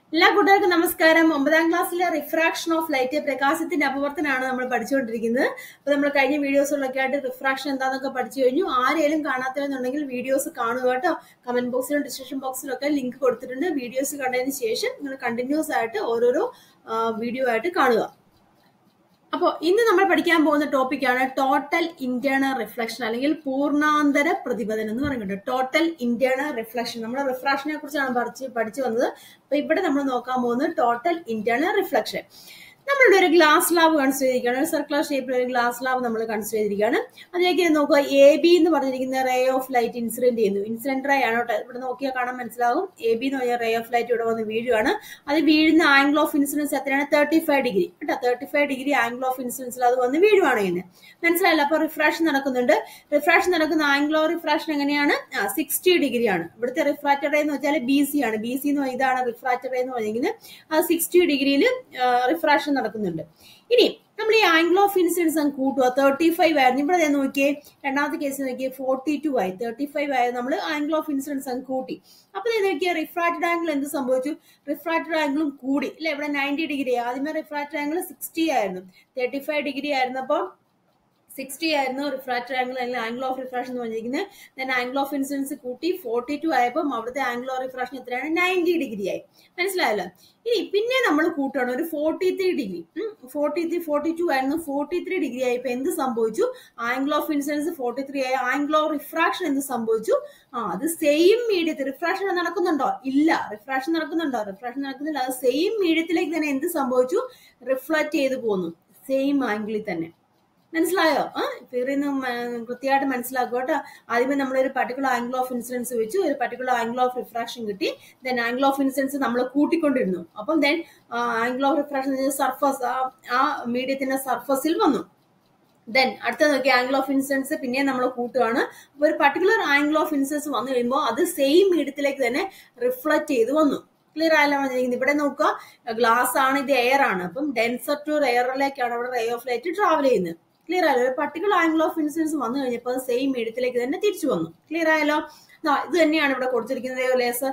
എല്ലാ കൂട്ടുകാർക്കും നമസ്കാരം ഒമ്പതാം ക്ലാസ്സിലെ റിഫ്രാക്ഷൻ ഓഫ് ലൈറ്റ് പ്രകാശത്തിന്റെ അപവർത്തനാണ് നമ്മൾ പഠിച്ചുകൊണ്ടിരിക്കുന്നത് അപ്പൊ നമ്മൾ കഴിഞ്ഞ വീഡിയോസുകളൊക്കെ ആയിട്ട് റിഫ്രാക്ഷൻ എന്താണെന്നൊക്കെ പഠിച്ചു കഴിഞ്ഞു ആരെങ്കിലും കാണാത്തവെന്നുണ്ടെങ്കിൽ വീഡിയോസ് കാണുക കേട്ടോ കമന്റ് ബോക്സിലും ഡിസ്ക്രിപ്ഷൻ ബോക്സിലും ഒക്കെ ലിങ്ക് കൊടുത്തിട്ടുണ്ട് വീഡിയോസ് കണ്ടതിന് ശേഷം നിങ്ങൾ കണ്ടിന്യൂസ് ആയിട്ട് ഓരോരോ വീഡിയോ ആയിട്ട് കാണുക അപ്പോൾ ഇന്ന് നമ്മൾ പഠിക്കാൻ പോകുന്ന ടോപ്പിക്കാണ് ടോട്ടൽ ഇന്റേണൽ റിഫ്ലക്ഷൻ അല്ലെങ്കിൽ പൂർണ്ണാന്തര പ്രതിപദനം എന്ന് പറയുന്നത് ടോട്ടൽ ഇന്റേണൽ റിഫ്ലക്ഷൻ നമ്മൾ റിഫ്രാക്ഷനെ കുറിച്ചാണ് പഠിച്ച് പഠിച്ചു വന്നത് അപ്പൊ ഇവിടെ നമ്മൾ നോക്കാൻ പോകുന്നത് ടോട്ടൽ ഇന്റേണൽ റിഫ്ലക്ഷൻ നമ്മളുടെ ഒരു ഗ്ലാസ് ലാബ് കൺസിഡർ ചെയ്തിരിക്കുകയാണ് ഒരു സർക്കുലർ ഷേപ്പിൽ ഒരു ഗ്ലാസ് ലാബ് നമ്മൾ കൺസിഡർ ചെയ്തിരിക്കുകയാണ് അതിലേക്ക് നോക്കുക എ ബി എന്ന് പറഞ്ഞിരിക്കുന്ന റേ ഓഫ് ലൈറ്റ് ഇൻസിഡന്റ് ചെയ്യുന്നു ഇൻസിഡന്റ് റേ ആണ് കേട്ടോ ഇവിടെ നോക്കിയാൽ കാണാൻ മനസ്സിലാകും എ ബി എന്ന് പറഞ്ഞ റേ ഓഫ് ലൈറ്റ് ഇവിടെ വന്ന് വീഴുകയാണ് അത് വീഴുന്ന ആംഗിൾ ഓഫ് ഇൻസിഡൻസ് എത്രയാണ് തേർട്ടി ഫൈവ് ഡിഗ്രി കേട്ടോ thirty five degree angle of ഇൻസിഡൻസിൽ അത് വന്ന് വീഴുവാണ് ചെയ്യുന്നത് മനസ്സിലായില്ല അപ്പൊ റിഫ്രാക്ഷൻ നടക്കുന്നുണ്ട് റിഫ്രാക്ഷൻ നടക്കുന്ന ആംഗിൾ ഓഫ് റിഫ്രാക്ഷൻ എങ്ങനെയാണ് സിക്സ്റ്റി ഡിഗ്രി ആണ് ഇവിടുത്തെ റിഫ്രാക്റ്റർ റേ എന്ന് വെച്ചാൽ ബി സി ആണ് ബി സി എന്ന് ഇതാണ് റിഫ്രാക്റ്റർ റേ എന്ന് പറഞ്ഞിരിക്കുന്നത് അത് സിക്സ്റ്റി ഡിഗ്രിയിൽ റിഫ്രാക്ഷൻ നടക്കുന്നുണ്ട് ഇനി നമ്മൾ ഈ ആംഗിൾ ഓഫ് ഇൻസിഡൻസ് അങ്ങ് കൂട്ടുക തേർട്ടി ഫൈവ് ആയിരുന്നു ഇവിടെ ദേ നോക്കിയേ രണ്ടാമത്തെ കേസ് നോക്കിയേ ഫോർട്ടി ടു ആയി തേർട്ടി ഫൈവ് ആയത് നമ്മൾ ആംഗിൾ ഓഫ് ഇൻസിഡൻസ് അങ്ങ് കൂട്ടി അപ്പൊ ദേ നോക്കിയാൽ റിഫ്രാക്റ്റഡ് ആംഗിൾ എന്ത് സംഭവിച്ചു റിഫ്രാക്റ്റഡ് ആംഗിളും കൂടി ഇല്ല ഇവിടെ നയൻറ്റി ഡിഗ്രി ആദ്യമേ റിഫ്രാക്റ്റഡ് ആംഗിൾ സിക്സ്റ്റി ആയിരുന്നു തേർട്ടി ഫൈവ് ഡിഗ്രി ആയിരുന്നപ്പോൾ സിക്സ്റ്റി ആയിരുന്നു റിഫ്രാക്റ്റർ ആംഗിൾ അല്ലെങ്കിൽ ആംഗിൾ ഓഫ് റിഫ്രാക്ഷൻ എന്ന് പറഞ്ഞിരിക്കുന്നത് ദെൻ ആംഗിൾ ഓഫ് ഇൻസിഡൻസ് കൂട്ടി ഫോർട്ടി ടു ആയപ്പോൾ അവിടുത്തെ ആംഗിൾ ഓഫ് റിഫ്രാക്ഷൻ എത്രയാണ് നയൻറ്റി ഡിഗ്രി ആയി മനസ്സിലായല്ലോ ഇനി പിന്നെ നമ്മൾ കൂട്ടണം ഒരു forty three degree forty three forty two ആയിരുന്നു ഫോർട്ടി ത്രീ ഡിഗ്രി ആയപ്പോൾ എന്ത് സംഭവിച്ചു angle of incidence forty three ആയി ആംഗിൾ ഓഫ് റിഫ്രാക്ഷൻ എന്ത് സംഭവിച്ചു ആ അത് സെയിം മീഡിയത്തിൽ റിഫ്രാക്ഷൻ നടക്കുന്നുണ്ടോ ഇല്ല റിഫ്രാക്ഷൻ നടക്കുന്നുണ്ടോ റിഫ്രാക്ഷൻ നടക്കുന്നില്ല അത് സെയിം മീഡിയത്തിലേക്ക് തന്നെ എന്ത് സംഭവിച്ചു റിഫ്ലക്ട് ചെയ്ത് പോന്നു സെയിം ആംഗിളിൽ തന്നെ മനസ്സിലായോ ആ ഫിറിന്ന് കൃത്യമായിട്ട് മനസ്സിലാക്കുക കേട്ടോ ആദ്യമേ നമ്മൾ ഒരു പർട്ടിക്കുലർ ആംഗിൾ ഓഫ് ഇൻസിഡൻസ് വെച്ചു ഒരു പർട്ടിക്കുലർ ആംഗിൾ ഓഫ് റിഫ്രാക്ഷൻ കിട്ടി ദെൻ ആംഗിൾ ഓഫ് ഇൻസിഡൻസ് നമ്മൾ കൂട്ടിക്കൊണ്ടിരുന്നു അപ്പം then angle of refraction surface ആ മീഡിയത്തിന്റെ സർഫസിൽ വന്നു ദെൻ അടുത്ത നോക്കി ആംഗിൾ ഓഫ് ഇൻസിഡൻസ് പിന്നെ നമ്മൾ കൂട്ടുകയാണ് അപ്പൊ ഒരു പർട്ടിക്കുലർ ആംഗിൾ ഓഫ് ഇൻസിഡൻസ് വന്നു കഴിയുമ്പോൾ അത് സെയിം മീഡിയത്തിലേക്ക് തന്നെ റിഫ്ലക്ട് ചെയ്ത് വന്നു ക്ലിയർ ആയല്ലോ പറഞ്ഞിരിക്കുന്നത് ഇവിടെ നോക്കുക ഗ്ലാസ് ആണ് ഇത് എയർ ആണ് അപ്പം ഡെൻസർ ടു എയറിലേക്കാണ് അവിടെ റേ ഓഫ് ലൈറ്റ് ട്രാവൽ ചെയ്യുന്നത് ക്ലിയർ ആയല്ലോ ഒരു പർട്ടിക്കുലർ ആംഗിൾ ഓഫ് ഇൻസിഡൻസ് വന്നു കഴിഞ്ഞപ്പോൾ അത് സെയിം മീഡിയത്തിലേക്ക് തന്നെ തിരിച്ചു വന്നു ക്ലിയർ ആയല്ലോ ഇത് തന്നെയാണ് ഇവിടെ കൊടുത്തിരിക്കുന്നത് ലേസർ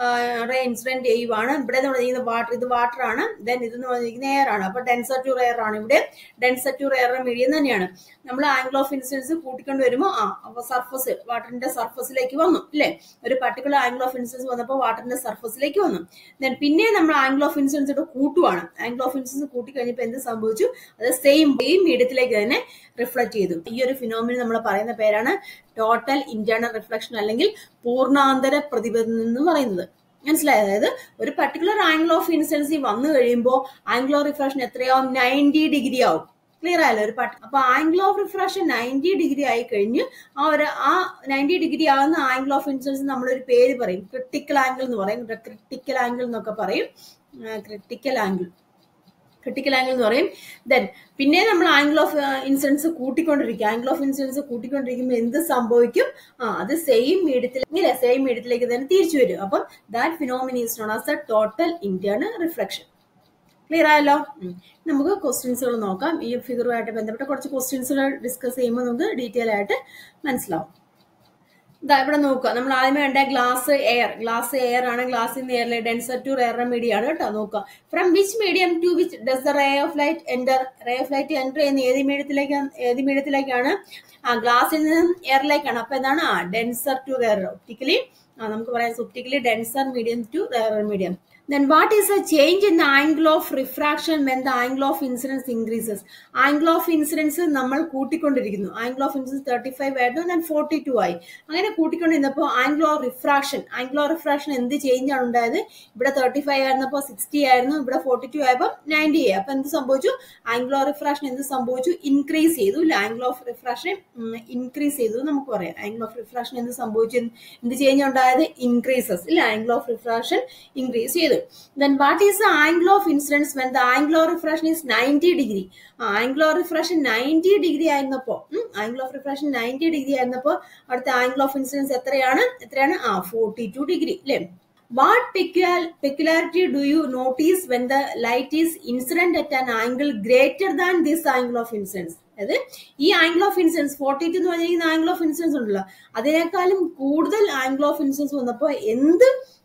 റേ ഇൻസിഡന്റ് ചെയ്യുവാണ് ഇവിടെ എന്ന് പറഞ്ഞിരിക്കുന്നത് വാട്ടർ ഇത് വാട്ടർ ആണ് ദെൻ ഇത് എന്ന് പറഞ്ഞിരിക്കുന്നത് എയർ ആണ് അപ്പൊ ഡെൻസർ ടു റെയർ ആണ് ഇവിടെ ഡെൻസർ ടു റെയർ മീഡിയം തന്നെയാണ് നമ്മൾ ആംഗിൾ ഓഫ് ഇൻസിഡൻസ് കൂട്ടിക്കൊണ്ട് വരുമ്പോൾ ആ അപ്പൊ സർഫസ് വാട്ടറിന്റെ സർഫസിലേക്ക് വന്നു അല്ലേ ഒരു പർട്ടിക്കുലർ ആംഗിൾ ഓഫ് ഇൻസിഡൻസ് വന്നപ്പോൾ വാട്ടറിന്റെ സർഫസിലേക്ക് വന്നു ദെൻ പിന്നെ നമ്മൾ ആംഗിൾ ഓഫ് ഇൻസിഡൻസ് ഇവിടെ കൂട്ടുവാണ് ആംഗിൾ ഓഫ് ഇൻസിഡൻസ് കൂട്ടി കഴിഞ്ഞപ്പോൾ എന്ത് സംഭവിച്ചു അത് സെയിം സെയിം മീഡിയത്തിലേക്ക് തന്നെ റിഫ്ലക്ട് ചെയ്തു ഈ ഒരു ഫിനോമിന് നമ്മൾ പറയുന്ന പേരാണ് ടോട്ടൽ ഇന്റേണൽ റിഫ്ലക്ഷൻ അല്ലെങ്കിൽ പൂർണ്ണാന്തര പ്രതിപദം എന്ന് പറയുന്നത് മനസ്സിലായത് അതായത് ഒരു പർട്ടിക്കുലർ ആംഗിൾ ഓഫ് ഇൻസിഡൻസി വന്നു കഴിയുമ്പോൾ ആംഗിൾ ഓഫ് റിഫ്രാക്ഷൻ എത്രയാവും നയൻറ്റി ഡിഗ്രി ആവും ക്ലിയർ ആയല്ലോ ഒരു പട്ട് അപ്പൊ angle of refraction ninety degree ആയി കഴിഞ്ഞ് ആ ഒരു ആ നയൻറ്റി ഡിഗ്രി ആവുന്ന ആംഗിൾ ഓഫ് ഇൻസിഡൻസ് നമ്മളൊരു പേര് പറയും ക്രിട്ടിക്കൽ ആംഗിൾ എന്ന് പറയും ക്രിട്ടിക്കൽ ആംഗിൾ എന്നൊക്കെ പറയും ക്രിട്ടിക്കൽ ആംഗിൾ ക്രിട്ടിക്കൽ ആംഗിൾ എന്ന് പറയും ദെൻ പിന്നെ നമ്മൾ ആംഗിൾ ഓഫ് ഇൻസിഡൻസ് കൂട്ടിക്കൊണ്ടിരിക്കും ആംഗിൾ ഓഫ് ഇൻസിഡൻസ് കൂട്ടിക്കൊണ്ടിരിക്കുമ്പോൾ എന്ത് സംഭവിക്കും ആ അത് സെയിം മീഡിയത്തിൽ ഇല്ല സെയിം മീഡിയത്തിലേക്ക് തന്നെ തിരിച്ചു വരും അപ്പം that phenomena is known as a total internal reflection clear ആയല്ലോ നമുക്ക് ക്വസ്റ്റ്യൻസുകൾ നോക്കാം ഈ ഫിഗറുമായിട്ട് ബന്ധപ്പെട്ട കുറച്ച് ക്വസ്റ്റ്യൻസുകൾ ഡിസ്കസ് ചെയ്യുമ്പോൾ നമുക്ക് ഡീറ്റെയിൽ ആയിട്ട് മനസ്സിലാവും ഇതാ ഇവിടെ നോക്കുക നമ്മൾ ആദ്യമേ കണ്ട ഗ്ലാസ് എയർ ഗ്ലാസ് എയർ ആണ് glass in air denser to rare medium ആണ് കേട്ടോ നോക്കുക from which medium to which does the ray of light enter ray of light enter ചെയ്യുന്ന ഏത് മീഡിയത്തിലേക്കാണ് ഏത് മീഡിയത്തിലേക്കാണ് ആ ഗ്ലാസിൽ നിന്നും എയറിലേക്കാണ് അപ്പൊ എന്താണ് ആ ഡെൻസർ ടു റെയർ ഒപ്റ്റിക്കലി ആ നമുക്ക് പറയാം optically denser medium to rare medium then what is the change in the angle of refraction when the angle of incidence increases angle of incidence നമ്മൾ കൂട്ടിക്കൊണ്ടിരിക്കുന്നു angle of incidence thirty five ആയിരുന്നു then forty two ആയി അങ്ങനെ കൂട്ടിക്കൊണ്ടിരുന്നപ്പോൾ angle of refraction angle of refraction എന്ത് change ആണ് ഉണ്ടായത് ഇവിടെ തേർട്ടി ഫൈവ് ആയിരുന്നപ്പോൾ സിക്സ്റ്റി ആയിരുന്നു ഇവിടെ ഫോർട്ടി ടു ആയപ്പോൾ നയൻറ്റി ആയി അപ്പൊ എന്ത് സംഭവിച്ചു angle of refraction എന്ത് സംഭവിച്ചു ഇൻക്രീസ് ചെയ്തു ഇല്ല angle of refraction ഇൻക്രീസ് ചെയ്തു നമുക്ക് പറയാം angle of refraction എന്ത് സംഭവിച്ചു എന്ത് ചേഞ്ച് ഉണ്ടായത് ഇൻക്രീസസ് ഇല്ല angle of refraction ഇൻക്രീസ് ചെയ്തു then what is the angle of incidence when the angle of refraction is 90 degree angle of refraction ninety degree ആയിരുന്നപ്പോ angle of refraction ninety degree ആയിരുന്നപ്പോ അടുത്ത angle of incidence എത്രയാണ് എത്രയാണ് ആ forty two degree അല്ലേ what peculiarity do you notice when the light is incident at an angle greater than this angle of incidence അതായത് ഈ angle of incidence forty two എന്ന് പറഞ്ഞിരിക്കുന്ന ആംഗിൾ ഓഫ് ഇൻസിഡൻസ് ഉണ്ടല്ലോ അതിനേക്കാളും കൂടുതൽ ആംഗിൾ ഓഫ് ഇൻസിഡൻസ് വന്നപ്പോൾ എന്ത്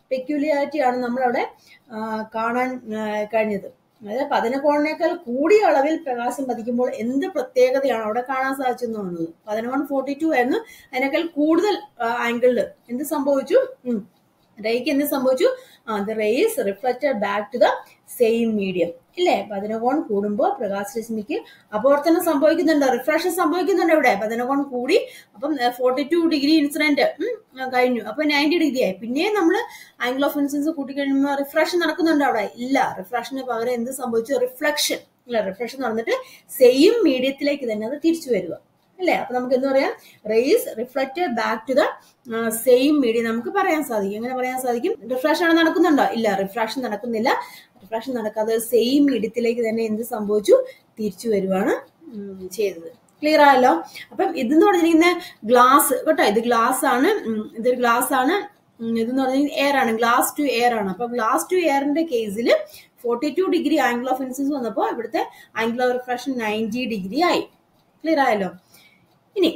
പെക്യുലിയാരിറ്റി ആണ് നമ്മളവിടെ ആ, കാണാൻ ആ, കഴിഞ്ഞത് അതായത് പതിനകോണിനേക്കാൾ കൂടിയ അളവിൽ പ്രകാശം പതിക്കുമ്പോൾ എന്ത് പ്രത്യേകതയാണ് അവിടെ കാണാൻ സാധിച്ചെന്നുള്ളത് പതിനൊന്ന് ഫോർട്ടി ടു ആയിരുന്നു അതിനേക്കാൾ കൂടുതൽ ആംഗിളിൽ എന്ത് സംഭവിച്ചു ഉം. റേക്ക് എന്ത് സംഭവിച്ചു the rays reflected back to the same medium ഇല്ലേ പതിനകോൺ കൂടുമ്പോൾ പ്രകാശരശ്മിക്ക് അപവർത്തനം സംഭവിക്കുന്നുണ്ട് റിഫ്രഷൻ സംഭവിക്കുന്നുണ്ട് ഇവിടെ പതിനകോൺ കൂടി അപ്പം ഫോർട്ടി ടു ഡിഗ്രി ഇൻസിഡന്റ് കഴിഞ്ഞു അപ്പൊ നയൻറ്റി ഡിഗ്രി ആയി പിന്നെയും നമ്മൾ ആംഗിൾ ഓഫ് ഇൻസിഡൻസ് കൂട്ടി കഴിയുമ്പോൾ റിഫ്രഷൻ നടക്കുന്നുണ്ട് അവിടെ ഇല്ല റിഫ്രഷന് പകരം എന്ത് സംഭവിച്ചു റിഫ്ലക്ഷൻ ഇല്ല റിഫ്ലക്ഷൻ നടന്നിട്ട് സെയിം മീഡിയത്തിലേക്ക് തന്നെ അത് തിരിച്ചു വരിക അല്ലേ അപ്പൊ നമുക്ക് എന്ത് പറയാം rays reflected back to the same medium നമുക്ക് പറയാൻ സാധിക്കും എങ്ങനെ പറയാൻ സാധിക്കും റിഫ്രാക്ഷൻ ആണ് നടക്കുന്നുണ്ടോ ഇല്ല റിഫ്രാക്ഷൻ നടക്കുന്നില്ല റിഫ്രാക്ഷൻ നടക്കാതെ സെയിം മീഡിയത്തിലേക്ക് തന്നെ എന്ത് സംഭവിച്ചു തിരിച്ചു വരുവാണ് ഉം, ചെയ്തത് ക്ലിയർ ആയല്ലോ അപ്പം ഇതെന്ന് പറഞ്ഞിരിക്കുന്ന ഗ്ലാസ് കേട്ടോ ഇത് ഗ്ലാസ് ആണ് ഉം, ഇതൊരു ഗ്ലാസ് ആണ് ഉം, ഇതെന്ന് പറഞ്ഞാൽ എയർ ആണ് ഗ്ലാസ് ടു എയർ ആണ് അപ്പൊ ഗ്ലാസ് ടു എയറിന്റെ കേസിൽ forty two degree angle of incidence വന്നപ്പോൾ ഇവിടുത്തെ angle of refraction ninety degree ആയി ക്ലിയർ ആയല്ലോ ഇനി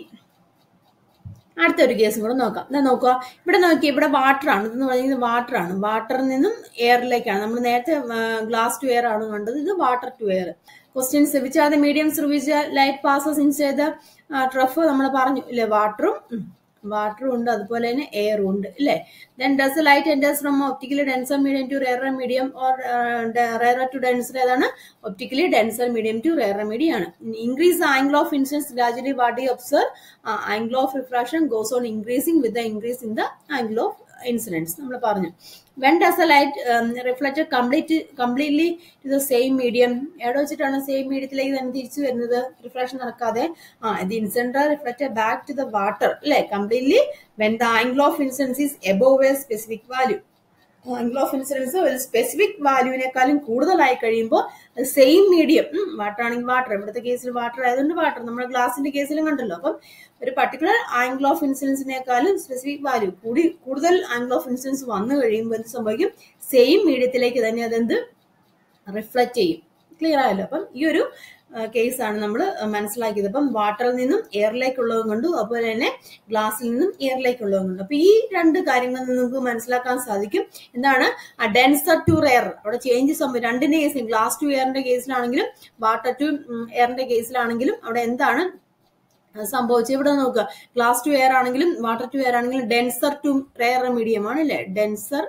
അടുത്തൊരു കേസും കൂടെ നോക്കാം എന്നാ നോക്കുക ഇവിടെ നോക്കി ഇവിടെ വാട്ടർ ആണ് ഇതെന്ന് പറയുന്നത് വാട്ടർ ആണ് വാട്ടറിൽ നിന്നും എയറിലേക്കാണ് നമ്മൾ നേരത്തെ ഗ്ലാസ് ടു എയർ ആണ് കണ്ടത് ഇത് water to air questions which are the mediums which light passes in ചെയ്ത ട്രഫ് നമ്മൾ പറഞ്ഞു ഇല്ലേ വാട്ടറും വാട്ടറും ഉണ്ട് അതുപോലെ തന്നെ എയറും ഉണ്ട് ഇല്ലേ then does light enters from optically denser medium to rare medium or rare to denser ഏതാണ് optically denser medium to rare medium ആണ് increase angle of incidence gradually what you observe angle of refraction goes on increasing with the increase in the angle of incidence നമ്മൾ പറഞ്ഞു when does a light reflected complete completely to the same medium എവിടെ വെച്ചിട്ടാണ് same മീഡിയത്തിലേക്ക് തന്നെ തിരിച്ചു വരുന്നത് reflection നടക്കാതെ ആ ഇത് incident reflected back to the water അല്ലെ completely when the angle of incidence is above a specific value angle of incidence ഒരു സ്പെസിഫിക് വാല്യൂവിനേക്കാളും കൂടുതലായി കഴിയുമ്പോൾ സെയിം മീഡിയം വാട്ടർ ആണെങ്കിൽ വാട്ടർ ഇവിടുത്തെ കേസിൽ വാട്ടർ ആയതുകൊണ്ട് വാട്ടർ നമ്മുടെ ഗ്ലാസിന്റെ കേസിലും കണ്ടല്ലോ അപ്പം ഒരു പർട്ടിക്കുലർ ആംഗിൾ ഓഫ് ഇൻസിഡൻസിനേക്കാളും സ്പെസിഫിക് വാല്യൂ കൂടി കൂടുതൽ ആംഗിൾ ഓഫ് ഇൻസിഡൻസ് വന്നു കഴിയുമ്പോൾ എന്ത് സംഭവിക്കും സെയിം മീഡിയത്തിലേക്ക് തന്നെ അതെന്ത് റിഫ്ലക്റ്റ് ചെയ്യും ക്ലിയർ ആയല്ലോ അപ്പം ഈ ഒരു കേസാണ് നമ്മൾ മനസ്സിലാക്കിയത് അപ്പം വാട്ടറിൽ നിന്നും എയറിലേക്കുള്ളതും കണ്ടു അതുപോലെ തന്നെ ഗ്ലാസ്സിൽ നിന്നും എയറിലേക്കുള്ളതും കണ്ടു അപ്പൊ ഈ രണ്ട് കാര്യങ്ങൾ നിങ്ങൾക്ക് മനസ്സിലാക്കാൻ സാധിക്കും എന്താണ് ഡെൻസർ ടു എയർ അവിടെ ചേഞ്ച് സംഭവം രണ്ടിന്റെ കേസിൽ ഗ്ലാസ് ടു എയറിന്റെ കേസിലാണെങ്കിലും വാട്ടർ ടു എയറിന്റെ കേസിലാണെങ്കിലും അവിടെ എന്താണ് സംഭവിച്ചത് ഇവിടെ നോക്കുക ഗ്ലാസ് ടു എയർ ആണെങ്കിലും വാട്ടർ ടു എയർ ആണെങ്കിലും ഡെൻസർ ടു റെയർ മീഡിയം ആണ് അല്ലേ denser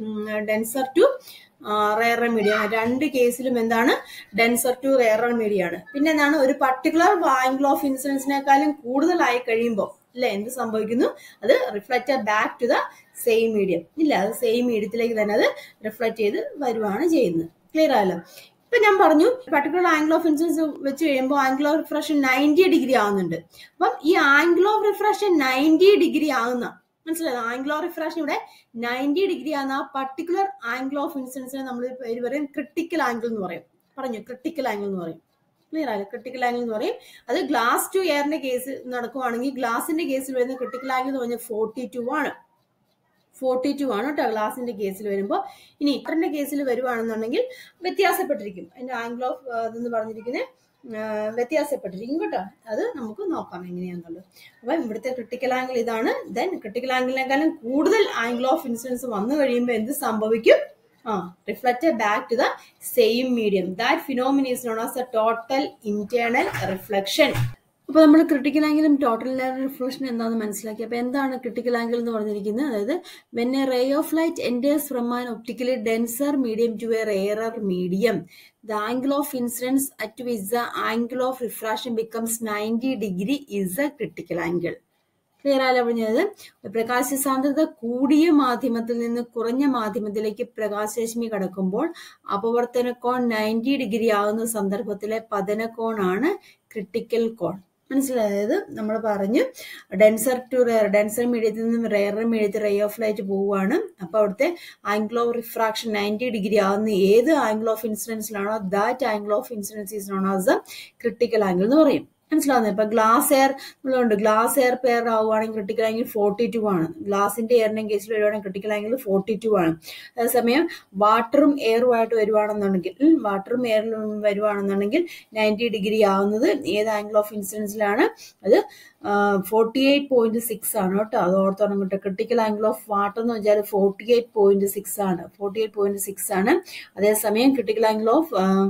denser to rare medium രണ്ട് കേസിലും എന്താണ് ഡെൻസർ ടു റെയർ മീഡിയം ആണ് പിന്നെ എന്താണ് ഒരു പർട്ടിക്കുലർ ആംഗിൾ ഓഫ് ഇൻസിഡൻസിനേക്കാളും കൂടുതലായി കഴിയുമ്പോൾ അല്ലെ എന്ത് സംഭവിക്കുന്നു അത് reflect back to the same medium ഇല്ല അത് സെയിം മീഡിയത്തിലേക്ക് തന്നെ അത് റിഫ്ലക്ട് ചെയ്ത് വരുവാണ് ചെയ്യുന്നത് ക്ലിയർ ആയല്ലോ ഇപ്പൊ ഞാൻ പറഞ്ഞു പർട്ടിക്കുലർ ആംഗിൾ ഓഫ് ഇൻസിഡൻസ് വെച്ച് കഴിയുമ്പോൾ angle of refraction ninety degree ആവുന്നുണ്ട് അപ്പം ഈ angle of refraction ninety degree ആകുന്ന മനസ്സിലായോ ആംഗിൾ ഓഫ് റിഫ്രാക്ഷൻ ഇവിടെ നയൻറ്റി ഡിഗ്രി ആണ് ആ പർട്ടിക്കുലർ ആംഗിൾ ഓഫ് ഇൻസിഡൻസിനെ നമ്മൾ പേര് പറയും ക്രിട്ടിക്കൽ ആംഗിൾ എന്ന് പറയും പറഞ്ഞു ക്രിട്ടിക്കൽ ആംഗിൾ എന്ന് പറയും ക്ലിയർ ആയോ ക്രിട്ടിക്കൽ ആംഗിൾ എന്ന് പറയും അത് ഗ്ലാസ് ടു എയറിന്റെ കേസ് നടക്കുവാണെങ്കിൽ ഗ്ലാസിന്റെ കേസിൽ വരുന്ന ക്രിട്ടിക്കൽ ആംഗിൾ എന്ന് പറഞ്ഞാൽ ഫോർട്ടി ടു ആണ് ഫോർട്ടി ടു ആണ് കേട്ടോ ഗ്ലാസിന്റെ കേസിൽ വരുമ്പോൾ ഇനി ഇത്തറിന്റെ കേസിൽ വരുവാണെന്നുണ്ടെങ്കിൽ വ്യത്യാസപ്പെട്ടിരിക്കും അതിന്റെ ആംഗിൾ ഓഫ് ഇതെന്ന് പറഞ്ഞിരിക്കുന്നത് വ്യത്യാസപ്പെട്ടിരിക്കും കേട്ടോ അത് നമുക്ക് നോക്കാം എങ്ങനെയാണെന്നുള്ളത് അപ്പം ഇവിടുത്തെ ക്രിട്ടിക്കൽ ആംഗിൾ ഇതാണ് ദെൻ ക്രിട്ടിക്കൽ ആംഗിളിനേക്കാളും കൂടുതൽ ആംഗിൾ ഓഫ് ഇൻസിഡൻസ് വന്നു കഴിയുമ്പോൾ എന്ത് സംഭവിക്കും ആ reflected back to the same medium that phenomena is known as the total internal reflection അപ്പൊ നമ്മൾ ക്രിട്ടിക്കൽ ആംഗിളും ടോട്ടൽ റിഫ്ലക്ഷൻ എന്താണെന്ന് മനസ്സിലാക്കി അപ്പൊ എന്താണ് ക്രിട്ടിക്കൽ ആംഗിൾ എന്ന് പറഞ്ഞിരിക്കുന്നത് അതായത് when a ray of light enters from an optically denser medium to a rarer medium the angle of incidence at which the angle of refraction becomes ninety degree is a critical angle clear ആയാലും പറഞ്ഞത് പ്രകാശ സാന്ദ്രത കൂടിയ മാധ്യമത്തിൽ നിന്ന് കുറഞ്ഞ മാധ്യമത്തിലേക്ക് പ്രകാശരശ്മി കടക്കുമ്പോൾ അപവർത്തന കോൺ ninety degree ആകുന്ന സന്ദർഭത്തിലെ പതനകോണാണ് ക്രിട്ടിക്കൽ കോൺ മനസ്സിലായത് നമ്മൾ പറഞ്ഞു ഡെൻസർ ടു റെയർ ഡെൻസർ മീഡിയത്തിൽ നിന്നും റെയർ മീഡിയത്തിൽ റേ ഓഫ് ലൈറ്റ് പോവുകയാണ് അപ്പോൾ അവിടുത്തെ angle of refraction ninety degree ആകുന്ന ഏത് ആംഗിൾ ഓഫ് ഇൻസിഡൻസിലാണോ that angle of incidence is known as a critical angle എന്ന് പറയും മനസ്സിലാവുന്നത് ഇപ്പൊ ഗ്ലാസ് എയർ നമ്മളുണ്ട് ഗ്ലാസ് എയർ പെയർ ആവുകയാണെങ്കിൽ ക്രിട്ടിക്കൽ ആംഗിൾ ഫോർട്ടി ടു ആണ് ഗ്ലാസിന്റെ എയറിന്റെ കേസിൽ വരുവാണെങ്കിൽ ക്രിട്ടിക്കൽ ആംഗിൾ ഫോർട്ടി ടു ആണ് അതേസമയം വാട്ടറും എയറും ആയിട്ട് വരുവാണെന്നുണ്ടെങ്കിൽ വാട്ടറും എയറിലും വരുവാണെന്നുണ്ടെങ്കിൽ നയൻറ്റി ഡിഗ്രി ആവുന്നത് ഏത് ആംഗിൾ ഓഫ് ഇൻസിഡൻസിലാണ് അത് ഫോർട്ടി എയ്റ്റ് പോയിന്റ് സിക്സ് ആണ് കേട്ടോ അത് ഓർത്തോണം കേട്ടോ ക്രിട്ടിക്കൽ ആംഗിൾ ഓഫ് വാട്ടർ എന്ന് വെച്ചാൽ ഫോർട്ടി എയ്റ്റ് പോയിന്റ് സിക്സ് ആണ് ഫോർട്ടി എയ്റ്റ് പോയിന്റ് സിക്സ് ആണ് അതേസമയം ക്രിട്ടിക്കൽ ആംഗിൾ ഓഫ്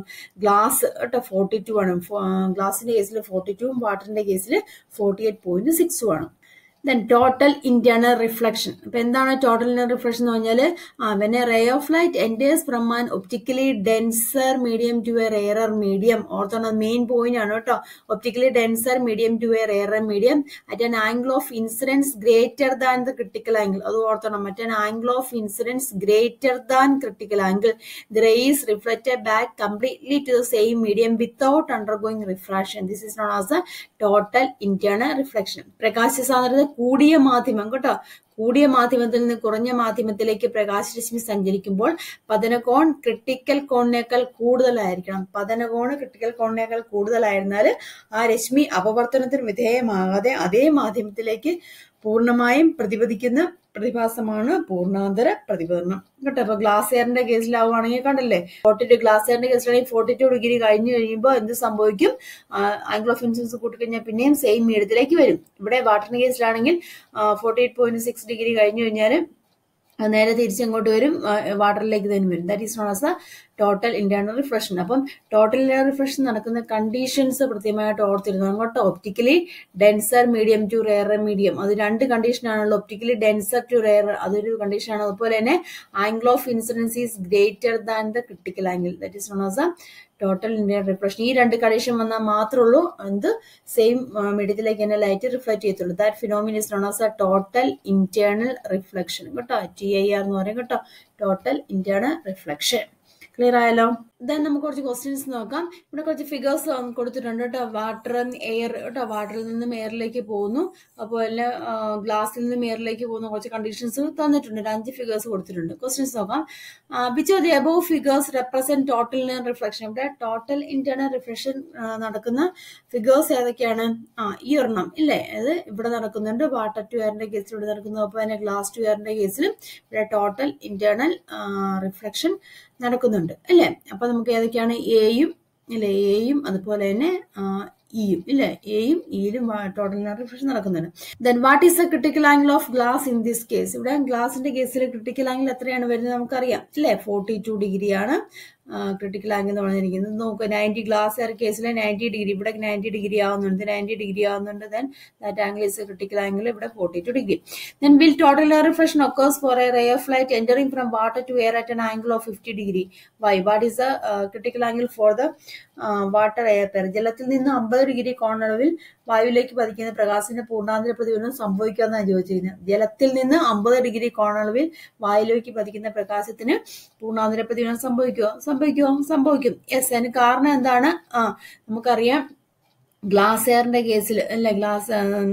ഗ്ലാസ് കേട്ടോ ഫോർട്ടി ടു ആണ് ഗ്ലാസിന്റെ കേസിൽ ഫോർട്ടി ടുവും വാട്ടറിന്റെ കേസിൽ ഫോർട്ടി എയ്റ്റ് പോയിന്റ് സിക്സും ആണ് ദെൻ ടോട്ടൽ ഇന്റേണൽ റിഫ്ലക്ഷൻ അപ്പൊ എന്താണ് ടോട്ടൽ ഇന്റേണൽ റിഫ്ലക്ഷൻ എന്ന് പറഞ്ഞാൽ when a ray of light enters from an optically denser medium to a rarer medium ഓർത്തോണം മെയിൻ പോയിന്റ് ആണ് കേട്ടോ optically denser medium to a rarer medium at an angle of incidence greater than the critical angle അത് ഓർത്തോണം മറ്റ് an angle of incidence greater than critical angle the ray is reflected back completely to the same medium without undergoing refraction this is known as a total internal reflection പ്രകാശ സാന്ദ്രത കൂടിയ മാധ്യമം കേട്ടോ കൂടിയ മാധ്യമത്തിൽ നിന്ന് കുറഞ്ഞ മാധ്യമത്തിലേക്ക് പ്രകാശരശ്മി സഞ്ചരിക്കുമ്പോൾ പതനകോൺ ക്രിട്ടിക്കൽ കോണിനേക്കാൾ കൂടുതലായിരിക്കണം പതനകോണ് ക്രിട്ടിക്കൽ കോണിനേക്കാൾ കൂടുതലായിരുന്നാൽ ആ രശ്മി അപവർത്തനത്തിന് വിധേയമാകാതെ അതേ മാധ്യമത്തിലേക്ക് പൂർണ്ണമായും പ്രതിപദിക്കുന്ന പ്രതിഭാസമാണ് പൂർണ്ണാന്തര പ്രതിപതനം കേട്ടോ അപ്പൊ ഗ്ലാസ് എയറിന്റെ കേസിലാവുകയാണെങ്കിൽ കണ്ടല്ലേ ഫോർട്ടി ടു ഗ്ലാസ് എയറിന്റെ കേസിലാണെങ്കിൽ ഫോർട്ടി ടു ഡിഗ്രി കഴിഞ്ഞു കഴിയുമ്പോൾ എന്ത് സംഭവിക്കും ആംഗിൾ ഓഫ് ഇൻസിഡൻസ് കൂട്ടിക്കഴിഞ്ഞാൽ പിന്നെയും സെയിം മീഡിയത്തിലേക്ക് വരും ഇവിടെ വാട്ടറിന്റെ കേസിലാണെങ്കിൽ forty eight point six degree കഴിഞ്ഞു കഴിഞ്ഞാൽ നേരെ തിരിച്ചങ്ങോട്ട് വരും വാട്ടറിലേക്ക് തന്നെ വരും that is known as the total internal refraction അപ്പം ടോട്ടൽ ഇന്റേണൽ റിഫ്രഷൻ നടക്കുന്ന കണ്ടീഷൻസ് കൃത്യമായിട്ട് ഓർത്തിരുന്നു അങ്ങോട്ട് optically denser medium to rare medium അത് രണ്ട് കണ്ടീഷൻ ആണല്ലോ ഒപ്റ്റിക്കലി ഡെൻസർ ടു റെയർ അതൊരു കണ്ടീഷൻ ആണ് അതുപോലെ തന്നെ angle of incidence is greater than the critical angle that is known as the total internal reflection ഈ രണ്ട് കണ്ടീഷൻ വന്നാൽ മാത്രമേ ഉള്ളൂ എന്ത് സെയിം മീഡിയത്തിലേക്ക് തന്നെ ലൈറ്റ് റിഫ്ലക്ട് ചെയ്യത്തുള്ളൂ that phenomenon is known as a total internal reflection കേട്ടോ ടി ഐ ആർ എന്ന് പറയും കേട്ടോ ടോട്ടൽ ഇന്റേണൽ റിഫ്ലക്ഷൻ ക്ലിയർ ആയല്ലോ ദെൻ നമുക്ക് കുറച്ച് ക്വസ്റ്റ്യൻസ് നോക്കാം ഇവിടെ കുറച്ച് ഫിഗേഴ്സ് കൊടുത്തിട്ടുണ്ട് കേട്ടോ വാട്ടർ എയർ കേട്ടോ വാട്ടറിൽ നിന്നും എയറിലേക്ക് പോകുന്നു അതുപോലെ ഗ്ലാസ്സിൽ നിന്നും എയറിലേക്ക് പോകുന്ന കുറച്ച് കണ്ടീഷൻസ് തന്നിട്ടുണ്ട് ഒരു അഞ്ച് ഫിഗേഴ്സ് കൊടുത്തിട്ടുണ്ട് ക്വസ്റ്റ്യൻസ് നോക്കാം which of the above figures represent total internal reflection ഇവിടെ ടോട്ടൽ ഇന്റേണൽ റിഫ്ലക്ഷൻ നടക്കുന്ന ഫിഗേഴ്സ് ഏതൊക്കെയാണ് ആ ഈ ഒരെണ്ണം ഇല്ലേ അത് ഇവിടെ നടക്കുന്നുണ്ട് വാട്ടർ ടു എയറിന്റെ കേസിൽ ഇവിടെ നടക്കുന്നു അപ്പോൾ തന്നെ ഗ്ലാസ് ടു എയറിന്റെ കേസിലും ഇവിടെ ടോട്ടൽ ഇന്റേണൽ റിഫ്ലക്ഷൻ നടക്കുന്നുണ്ട് അല്ലേ അപ്പൊ നമുക്ക് ഏതൊക്കെയാണ് എയും അല്ലെ എയും അതുപോലെ തന്നെ ഇയും ഇല്ലേ എയും ഇയിലും ടോട്ടൽ റിഫ്ലക്ഷൻ നടക്കുന്നുണ്ട് then what is the critical angle of glass in this case ഇവിടെ ഗ്ലാസിന്റെ കേസിൽ ക്രിട്ടിക്കൽ ആംഗിൾ എത്രയാണ് വരുന്നത് നമുക്കറിയാം ഇല്ലേ ഫോർട്ടി ടു ഡിഗ്രിയാണ് ക്രിട്ടിക്കൽ ആംഗിൾ എന്ന് പറഞ്ഞിരിക്കുന്നത് നോക്കുക നയൻറ്റി ഗ്ലാസ് എയർ കേസിൽ നയൻറ്റി ഡിഗ്രി ഇവിടെ നയൻറ്റി ഡിഗ്രി ആവുന്നുണ്ട് നയൻറ്റി ഡിഗ്രി ആവുന്നുണ്ട് then that angle is critical angle ഇവിടെ forty two degree then will total air reflection occurs for a ray of light entering from water to air at an angle of fifty degree why what is the critical angle for the water air pair ജലത്തിൽ നിന്ന് അമ്പത് degree കോണളവിൽ വായുവിലേക്ക് പതിക്കുന്ന പ്രകാശത്തിന്റെ പൂർണ്ണാന്തര പ്രതിഫലനം സംഭവിക്കാമെന്നാണ് ചോദിച്ചിരിക്കുന്നത് ജലത്തിൽ നിന്ന് അമ്പത് ഡിഗ്രി കോണളവിൽ വായുവിലേക്ക് പതിക്കുന്ന പ്രകാശത്തിന് പൂർണ്ണാന്തര പ്രതിഫലനം സംഭവിക്കുമോ സംഭവിക്കുമോ സംഭവിക്കും യെസ് അതിന് കാരണം എന്താണ് ആ നമുക്കറിയാം ഗ്ലാസ് എയറിന്റെ കേസിൽ അല്ലെ ഗ്ലാസ്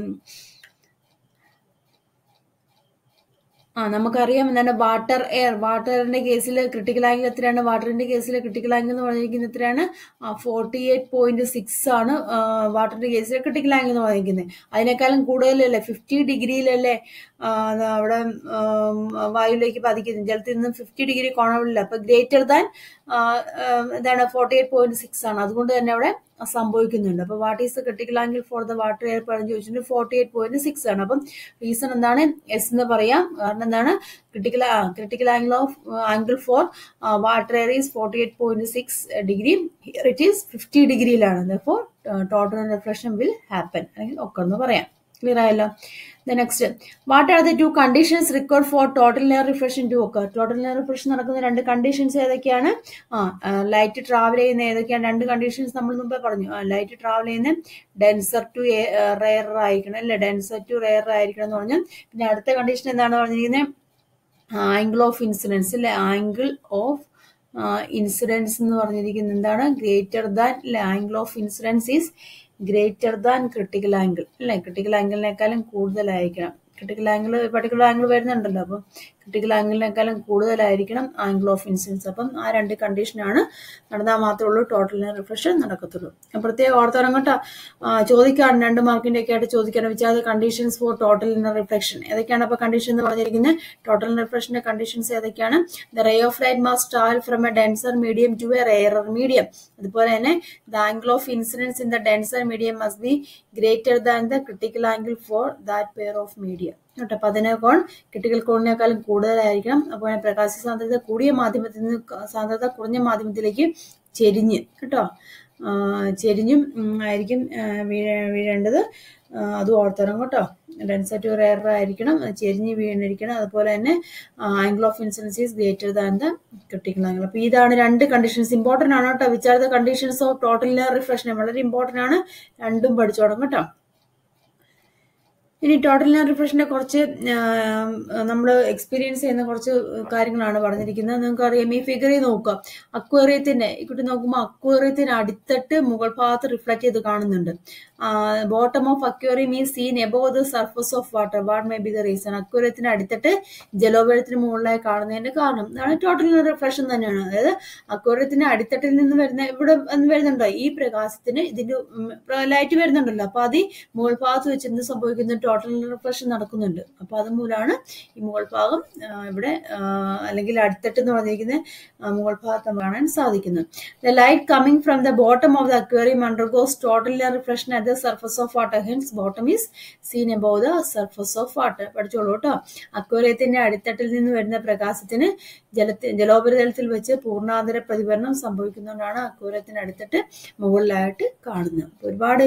ആ നമുക്കറിയാം എന്താണ് വാട്ടർ എയർ വാട്ടറിന്റെ കേസിൽ ക്രിട്ടിക്കൽ ആംഗിൾ എത്രയാണ് വാട്ടറിന്റെ കേസിൽ ക്രിട്ടിക്കൽ ആംഗിൾ എന്ന് പറഞ്ഞിരിക്കുന്നത് എത്രയാണ് ഫോർട്ടി എയ്റ്റ് പോയിന്റ് സിക്സ് ആണ് വാട്ടറിന്റെ കേസിൽ ക്രിട്ടിക്കൽ ആംഗിൾ എന്ന് പറഞ്ഞിരിക്കുന്നത് അതിനേക്കാളും കൂടുതലല്ലേ ഫിഫ്റ്റി ഡിഗ്രിയിലല്ലേ അവിടെ വായുവിലേക്ക് പതിക്കുന്നത് ജലത്തിൽ നിന്ന് ഫിഫ്റ്റി ഡിഗ്രി കോണമില്ല അപ്പൊ ഗ്രേറ്റർ ദാൻ എന്താണ് ഫോർട്ടി എയ്റ്റ് പോയിന്റ് സിക്സ് ആണ് അതുകൊണ്ട് തന്നെ അവിടെ സംഭവിക്കുന്നുണ്ട് അപ്പൊ what is the critical angle for the water air പറഞ്ഞു ചോദിച്ചിട്ടുണ്ട് ഫോർട്ടി എയ്റ്റ് പോയിന്റ് സിക്സ് ആണ് അപ്പം റീസൺ എന്താണ് എസ് എന്ന് പറയാം കാരണം എന്താണ് critical critical angle of angle for water air is forty eight point six degree it is fifty ഡിഗ്രിയിലാണ് അപ്പോൾ ടോട്ടൽ റിഫ്ലക്ഷൻ വിൽ ഹാപ്പൻ അല്ലെങ്കിൽ ഒക്കെ എന്ന് പറയാം ക്ലിയർ ആയല്ലോ the next what are the two conditions required for total layer refraction two ഒക്കെ total layer refraction നടക്കുന്ന രണ്ട് കണ്ടീഷൻസ് ഏതൊക്കെയാണ് ആ ലൈറ്റ് ട്രാവൽ ചെയ്യുന്ന ഏതൊക്കെയാണ് രണ്ട് കണ്ടീഷൻസ് നമ്മൾ മുമ്പേ പറഞ്ഞു ലൈറ്റ് ട്രാവൽ ചെയ്യുന്ന ഡെൻസർ ടു റെയർ ആയിരിക്കണം അല്ലെ ഡെൻസർ ടു റെയർ ആയിരിക്കണം എന്ന് പറഞ്ഞു പിന്നെ അടുത്ത കണ്ടീഷൻ എന്താണ് പറഞ്ഞിരിക്കുന്നത് ആംഗിൾ ഓഫ് ഇൻസിഡൻസ് അല്ലെ ആംഗിൾ ഓഫ് ഇൻസിഡൻസ് എന്ന് പറഞ്ഞിരിക്കുന്നത് എന്താണ് ഗ്രേറ്റർ ദാൻ അല്ലെ angle of incidence is greater than critical angle അല്ലെ ക്രിട്ടിക്കൽ ആംഗിളിനേക്കാളും കൂടുതലായിരിക്കണം ക്രിട്ടിക്കൽ ആംഗിൾ പർട്ടിക്കുലർ ആംഗിൾ വരുന്നുണ്ടല്ലോ അപ്പം ക്രിട്ടിക്കൽ ആംഗിളിനേക്കാളും കൂടുതലായിരിക്കണം ആംഗിൾ ഓഫ് ഇൻസിഡൻസ് അപ്പം ആ രണ്ട് കണ്ടീഷനാണ് നടന്നാൽ മാത്രമേ ഉള്ളൂ ടോട്ടൽ റിഫ്രഷൻ നടക്കത്തുള്ളൂ പ്രത്യേകം ഓർത്തോളം കേട്ടോ ചോദിക്കാറുണ്ട് രണ്ട് മാർക്കിന്റെ ഒക്കെ ആയിട്ട് ചോദിക്കാൻ വെച്ചാൽ conditions for total inner reflection ഏതൊക്കെയാണ് അപ്പോൾ കണ്ടീഷൻ എന്ന് പറഞ്ഞിരിക്കുന്നത് ടോട്ടൽ റിഫ്ലക്ഷന്റെ കണ്ടീഷൻസ് ഏതൊക്കെയാണ് the ray of light must travel from a denser medium to a rarer medium അതുപോലെ തന്നെ the angle of incidence in the denser medium must be greater than the critical angle for that pair of medium കേട്ടോ അപ്പൊ അതിനെ കോൺ critical കോണിനേക്കാളും കൂടുതലായിരിക്കണം അപ്പോൾ പ്രകാശ സാന്ദ്രത കൂടിയ മാധ്യമത്തിൽ നിന്ന് സാന്ദ്രത കുറഞ്ഞ മാധ്യമത്തിലേക്ക് ചെരിഞ്ഞ് കേട്ടോ ചെരിഞ്ഞും ആയിരിക്കും വീഴേണ്ടത് അത് ഓർത്തണം കേട്ടോ ഡെൻസിറ്റി റെയർ ആയിരിക്കണം ചെരിഞ്ഞ് വീണിരിക്കണം അതുപോലെ തന്നെ angle of incidence is greater than the critical angle അപ്പോൾ ഇതാണ് രണ്ട് കണ്ടീഷൻസ് ഇമ്പോർട്ടൻ്റ് ആണ് കേട്ടോ which are the conditions of total reflection വളരെ ഇമ്പോർട്ടൻ്റ് ആണ് രണ്ടും പഠിച്ചോണം കേട്ടോ ഇനി ടോട്ടൽ നെയർ റിഫ്രഷിന്റെ കുറച്ച് നമ്മൾ എക്സ്പീരിയൻസ് ചെയ്യുന്ന കുറച്ച് കാര്യങ്ങളാണ് പറഞ്ഞിരിക്കുന്നത് നിങ്ങൾക്ക് അറിയാം ഈ ഫിഗറിൽ നോക്കുക അക്വേറിയത്തിന്റെ ഇക്കുട്ടി നോക്കുമ്പോൾ അക്വേറിയത്തിന് അടിത്തട്ട് മുകൾ ഭാഗത്ത് റിഫ്ലക്ട് ചെയ്ത് കാണുന്നുണ്ട് ബോട്ടം ഓഫ് അക്വേറിയം ഈ seen above the surface of water what may be the reason അക്വേറിയത്തിന് അടിത്തട്ട് ജലോപരത്തിന് മുകളിലായി കാണുന്നതിന്റെ കാരണം ഇതാണ് ടോട്ടൽ റിഫ്ലക്ഷൻ തന്നെയാണ് അതായത് അക്വേറിയത്തിന്റെ അടിത്തട്ടിൽ നിന്ന് വരുന്ന ഇവിടെ വരുന്നുണ്ടോ ഈ പ്രകാശത്തിന് ഇതിന്റെ ലൈറ്റ് വരുന്നുണ്ടല്ലോ അപ്പൊ അത് മുകൾ ഭാഗത്ത് വെച്ച് എന്ത് സംഭവിക്കുന്നു ടോട്ടൽ റിഫ്ലക്ഷൻ നടക്കുന്നുണ്ട് അപ്പൊ അത് മൂലമാണ് ഈ മുകൾ ഭാഗം ഇവിടെ അല്ലെങ്കിൽ അടിത്തട്ട് എന്ന് പറഞ്ഞിരിക്കുന്ന മുകൾ ഭാഗത്ത് കാണാൻ സാധിക്കുന്നത് the light coming from the bottom of the aquarium undergoes total reflection at the surface of water hence bottom is seen above the surface of water പഠിച്ചോളൂ കേട്ടോ അക്വേറിയത്തിന്റെ അടിത്തട്ടിൽ നിന്ന് വരുന്ന പ്രകാശത്തിന് ജലത്തിൽ ജലോപരിതലത്തിൽ വെച്ച് പൂർണ്ണാന്തര പ്രതിഫലനം സംഭവിക്കുന്നതുകൊണ്ടാണ് അക്വേറിയത്തിന്റെ അടിത്തട്ട് മുകളിലായിട്ട് കാണുന്നത് ഒരുപാട്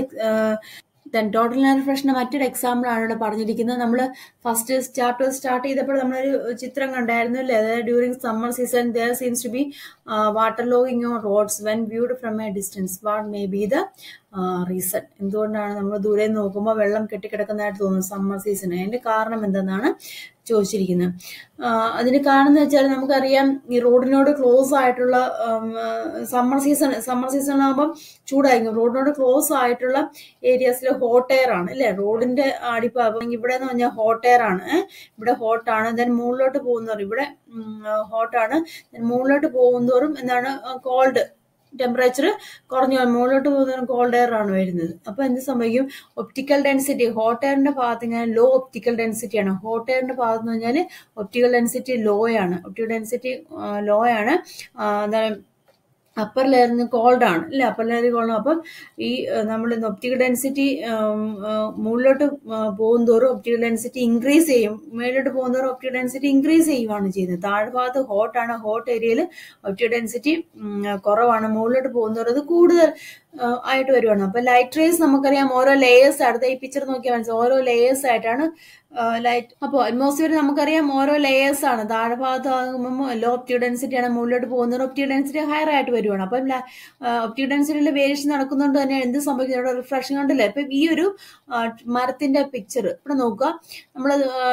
ദെൻ ടോട്ടൽ റിഫ്രഷിന്റെ മറ്റൊരു എക്സാമ്പിൾ ആണ് ഇവിടെ പറഞ്ഞിരിക്കുന്നത് നമ്മൾ ഫസ്റ്റ് ചാപ്റ്റർ സ്റ്റാർട്ട് ചെയ്തപ്പോൾ നമ്മളൊരു ചിത്രം കണ്ടായിരുന്നു അല്ലേ അതായത് during summer season there seems to be water logging on roads when viewed from a distance what may be the reason എന്തുകൊണ്ടാണ് നമ്മൾ ദൂരെ നോക്കുമ്പോൾ വെള്ളം കെട്ടിക്കിടക്കുന്നതായിട്ട് തോന്നുന്നത് സമ്മർ സീസൺ അതിന്റെ കാരണം എന്തെന്നാണ് ചോദിച്ചിരിക്കുന്നത് അതിന് കാരണം എന്ന് വെച്ചാൽ നമുക്കറിയാം ഈ റോഡിനോട് ക്ലോസ് ആയിട്ടുള്ള സമ്മർ സീസൺ സമ്മർ സീസണിലാകുമ്പം ചൂടായിരിക്കും റോഡിനോട് ക്ലോസ് ആയിട്ടുള്ള ഏരിയാസിൽ ഹോട്ട് എയർ ആണ് അല്ലെ റോഡിന്റെ അടിഭാഗം ഇവിടെ എന്ന് പറഞ്ഞാൽ ഹോട്ട് എയർ ആണ് ഇവിടെ ഹോട്ടാണ് ദെൻ മുകളിലോട്ട് പോകുന്നവർ ഇവിടെ ഹോട്ടാണ് മുകളിലോട്ട് പോകുന്നതോറും എന്താണ് കോൾഡ് ടെമ്പറേച്ചർ കുറഞ്ഞു മുകളിലോട്ട് പോകുന്നതിന് കോൾഡ് എയർ ആണ് വരുന്നത് അപ്പൊ എന്ത് സംഭവിക്കും ഒപ്റ്റിക്കൽ ഡെൻസിറ്റി ഹോട്ട് എയറിന്റെ ഭാഗത്ത് ഇങ്ങനെ ലോ ഒപ്റ്റിക്കൽ ഡെൻസിറ്റി ആണ് ഹോട്ട് എയറിന്റെ ഭാഗത്ത് എന്ന് പറഞ്ഞാൽ ഒപ്റ്റിക്കൽ ഡെൻസിറ്റി ലോ ആണ് ഒപ്റ്റിക്കൽ ഡെൻസിറ്റി ലോ ആണ് എന്താണ് അപ്പർ ലെയറിന് കോൾഡ് ആണ് അല്ലെ അപ്പർ ലെയറിൽ കോൾഡ് അപ്പം ഈ നമ്മൾ ഒപ്റ്റിക്കൽ ഡെൻസിറ്റി മുകളിലോട്ട് പോകുന്തോറും ഒപ്റ്റിക്കൽ ഡെൻസിറ്റി ഇൻക്രീസ് ചെയ്യും മേലോട്ട് പോകുന്നതോറും ഒപ്റ്റിക്കൽ ഡെൻസിറ്റി ഇൻക്രീസ് ചെയ്യുവാണ് ചെയ്യുന്നത് താഴ്ഭാഗത്ത് ഹോട്ടാണ് ഹോട്ട് ഏരിയയിൽ ഒപ്റ്റിക്കൽ ഡെൻസിറ്റി കുറവാണ് മുകളിലോട്ട് പോകുന്നതോറും അത് കൂടുതൽ ആയിട്ട് വരുവാണ് അപ്പൊ ലൈറ്റ് റേസ് നമുക്കറിയാം ഓരോ ലേയേഴ്സ് അടുത്ത ഈ പിക്ചർ നോക്കിയാൽ മനസ്സിലാവും ഓരോ ലേയേഴ്സ് ആയിട്ടാണ് ലൈറ്റ് അപ്പോൾ അറ്റ്മോസ്ഫിയർ നമുക്കറിയാം ഓരോ ലേയേഴ്സ് ആണ് താഴെ ഭാഗത്ത് ആകുമ്പോൾ ലോ ഒപ്റ്റിക് ഡെൻസിറ്റി ആണ് മുകളിലോട്ട് പോകുന്നത് ഒപ്റ്റിക് ഡെൻസിറ്റി ഹയർ ആയിട്ട് വരുവാണ് അപ്പം ഒപ്റ്റിക് ഡെൻസിറ്റിയിൽ വേരിയേഷൻ നടക്കുന്നതുകൊണ്ട് തന്നെ എന്ത് സംഭവിക്കുന്നു ഇവിടെ റിഫ്ലക്ഷൻ കണ്ടില്ലേ ഇപ്പം ഈ ഒരു മരത്തിന്റെ പിക്ചർ ഇവിടെ നോക്കുക നമ്മൾ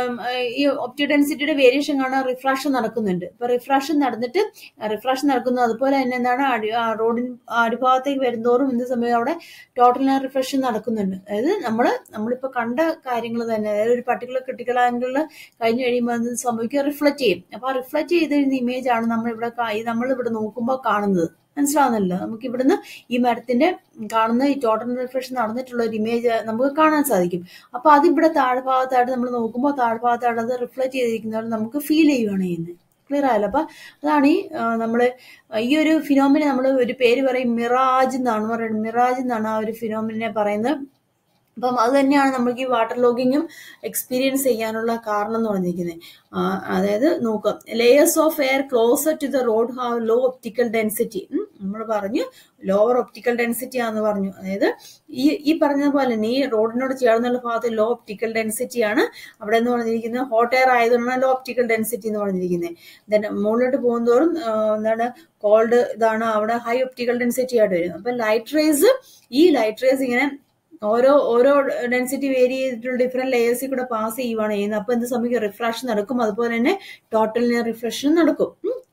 ഈ ഒപ്റ്റിക് ഡെൻസിറ്റിയുടെ വേരിയേഷൻ കാണാൻ റിഫ്രാക്ഷൻ നടക്കുന്നുണ്ട് ഇപ്പൊ റിഫ്രാക്ഷൻ നടന്നിട്ട് റിഫ്രാക്ഷൻ നടക്കുന്നു അതുപോലെ തന്നെ എന്താണ് റോഡിൻ അടിഭാഗത്തേക്ക് വരുന്നതോറും എന്ത് സമയം അവിടെ ടോട്ടൽ റിഫ്രഷൻ നടക്കുന്നുണ്ട് അതായത് നമ്മൾ നമ്മളിപ്പോൾ കണ്ട കാര്യങ്ങൾ തന്നെ അതായത് ഒരു പർട്ടിക്കുലർ ക്രിട്ടിക്കൽ ആംഗിളിൽ കഴിഞ്ഞ് കഴിയുമ്പോൾ എന്ത് സംഭവിക്കുക റിഫ്ലക്ട് ചെയ്യും അപ്പോൾ ആ റിഫ്ലക്ട് ചെയ്തിരുന്ന ഇമേജ് ആണ് നമ്മൾ ഇവിടെ നമ്മൾ ഇവിടെ നോക്കുമ്പോൾ കാണുന്നത് മനസ്സിലാവുന്നല്ലോ നമുക്ക് ഇവിടുന്ന് ഈ മരത്തിന്റെ കാണുന്ന ഈ ടോട്ടൽ റിഫ്രഷൻ നടന്നിട്ടുള്ള ഒരു ഇമേജ് നമുക്ക് കാണാൻ സാധിക്കും അപ്പൊ അതിവിടെ താഴ്ഭാഗത്തായിട്ട് നമ്മൾ നോക്കുമ്പോൾ താഴ്ഭാഗത്തായിട്ട് അത് റിഫ്ലക്ട് ചെയ്തിരിക്കുന്നവർ നമുക്ക് ഫീൽ ചെയ്യുകയാണ് ചെയ്യുന്നത് ക്ലിയർ ആയല്ലോ അപ്പൊ അതാണ് ഈ നമ്മള് ഈ ഒരു ഫിനോമിനെ നമ്മൾ ഒരു പേര് പറയും മിറാജ് എന്നാണ് പറയുന്നത് മിറാജ് എന്നാണ് ആ ഒരു ഫിനോമിനെ പറയുന്നത് അപ്പം അത് തന്നെയാണ് നമുക്ക് ഈ വാട്ടർ ലോഗിങ്ങും എക്സ്പീരിയൻസ് ചെയ്യാനുള്ള കാരണം എന്ന് പറഞ്ഞിരിക്കുന്നത് അതായത് നോക്കാം layers of air closer to the road have low optical density നമ്മൾ പറഞ്ഞു ലോവർ ഒപ്റ്റിക്കൽ ഡെൻസിറ്റി ആണെന്ന് പറഞ്ഞു അതായത് ഈ ഈ പറഞ്ഞതുപോലെ തന്നെ ഈ റോഡിനോട് ചേർന്നുള്ള ഭാഗത്ത് ലോ ഒപ്റ്റിക്കൽ ഡെൻസിറ്റി ആണ് അവിടെ എന്ന് പറഞ്ഞിരിക്കുന്നത് ഹോട്ട് എയർ ആയതുകൊണ്ടാണ് ലോ ഒപ്റ്റിക്കൽ ഡെൻസിറ്റി എന്ന് പറഞ്ഞിരിക്കുന്നത് ദെൻ മുകളിലോട്ട് പോകുന്നതോറും എന്താണ് കോൾഡ് ഇതാണ് അവിടെ ഹൈ ഒപ്റ്റിക്കൽ ഡെൻസിറ്റി ആയിട്ട് വരും അപ്പൊ ലൈറ്റ് റേസ് ഈ ലൈറ്റ് റേസ് ഇങ്ങനെ ഓരോ ഓരോ ഡെൻസിറ്റി വേരി ചെയ്തിട്ടുള്ള ഡിഫറെന്റ് ലെയേഴ്സിൽ കൂടെ പാസ് ചെയ്യുവാണ് ചെയ്യുന്നത് അപ്പൊ എന്ത് സംഭവിക്കും റിഫ്രാക്ഷൻ നടക്കും അതുപോലെ തന്നെ ടോട്ടൽ റിഫ്രഷൻ നടക്കും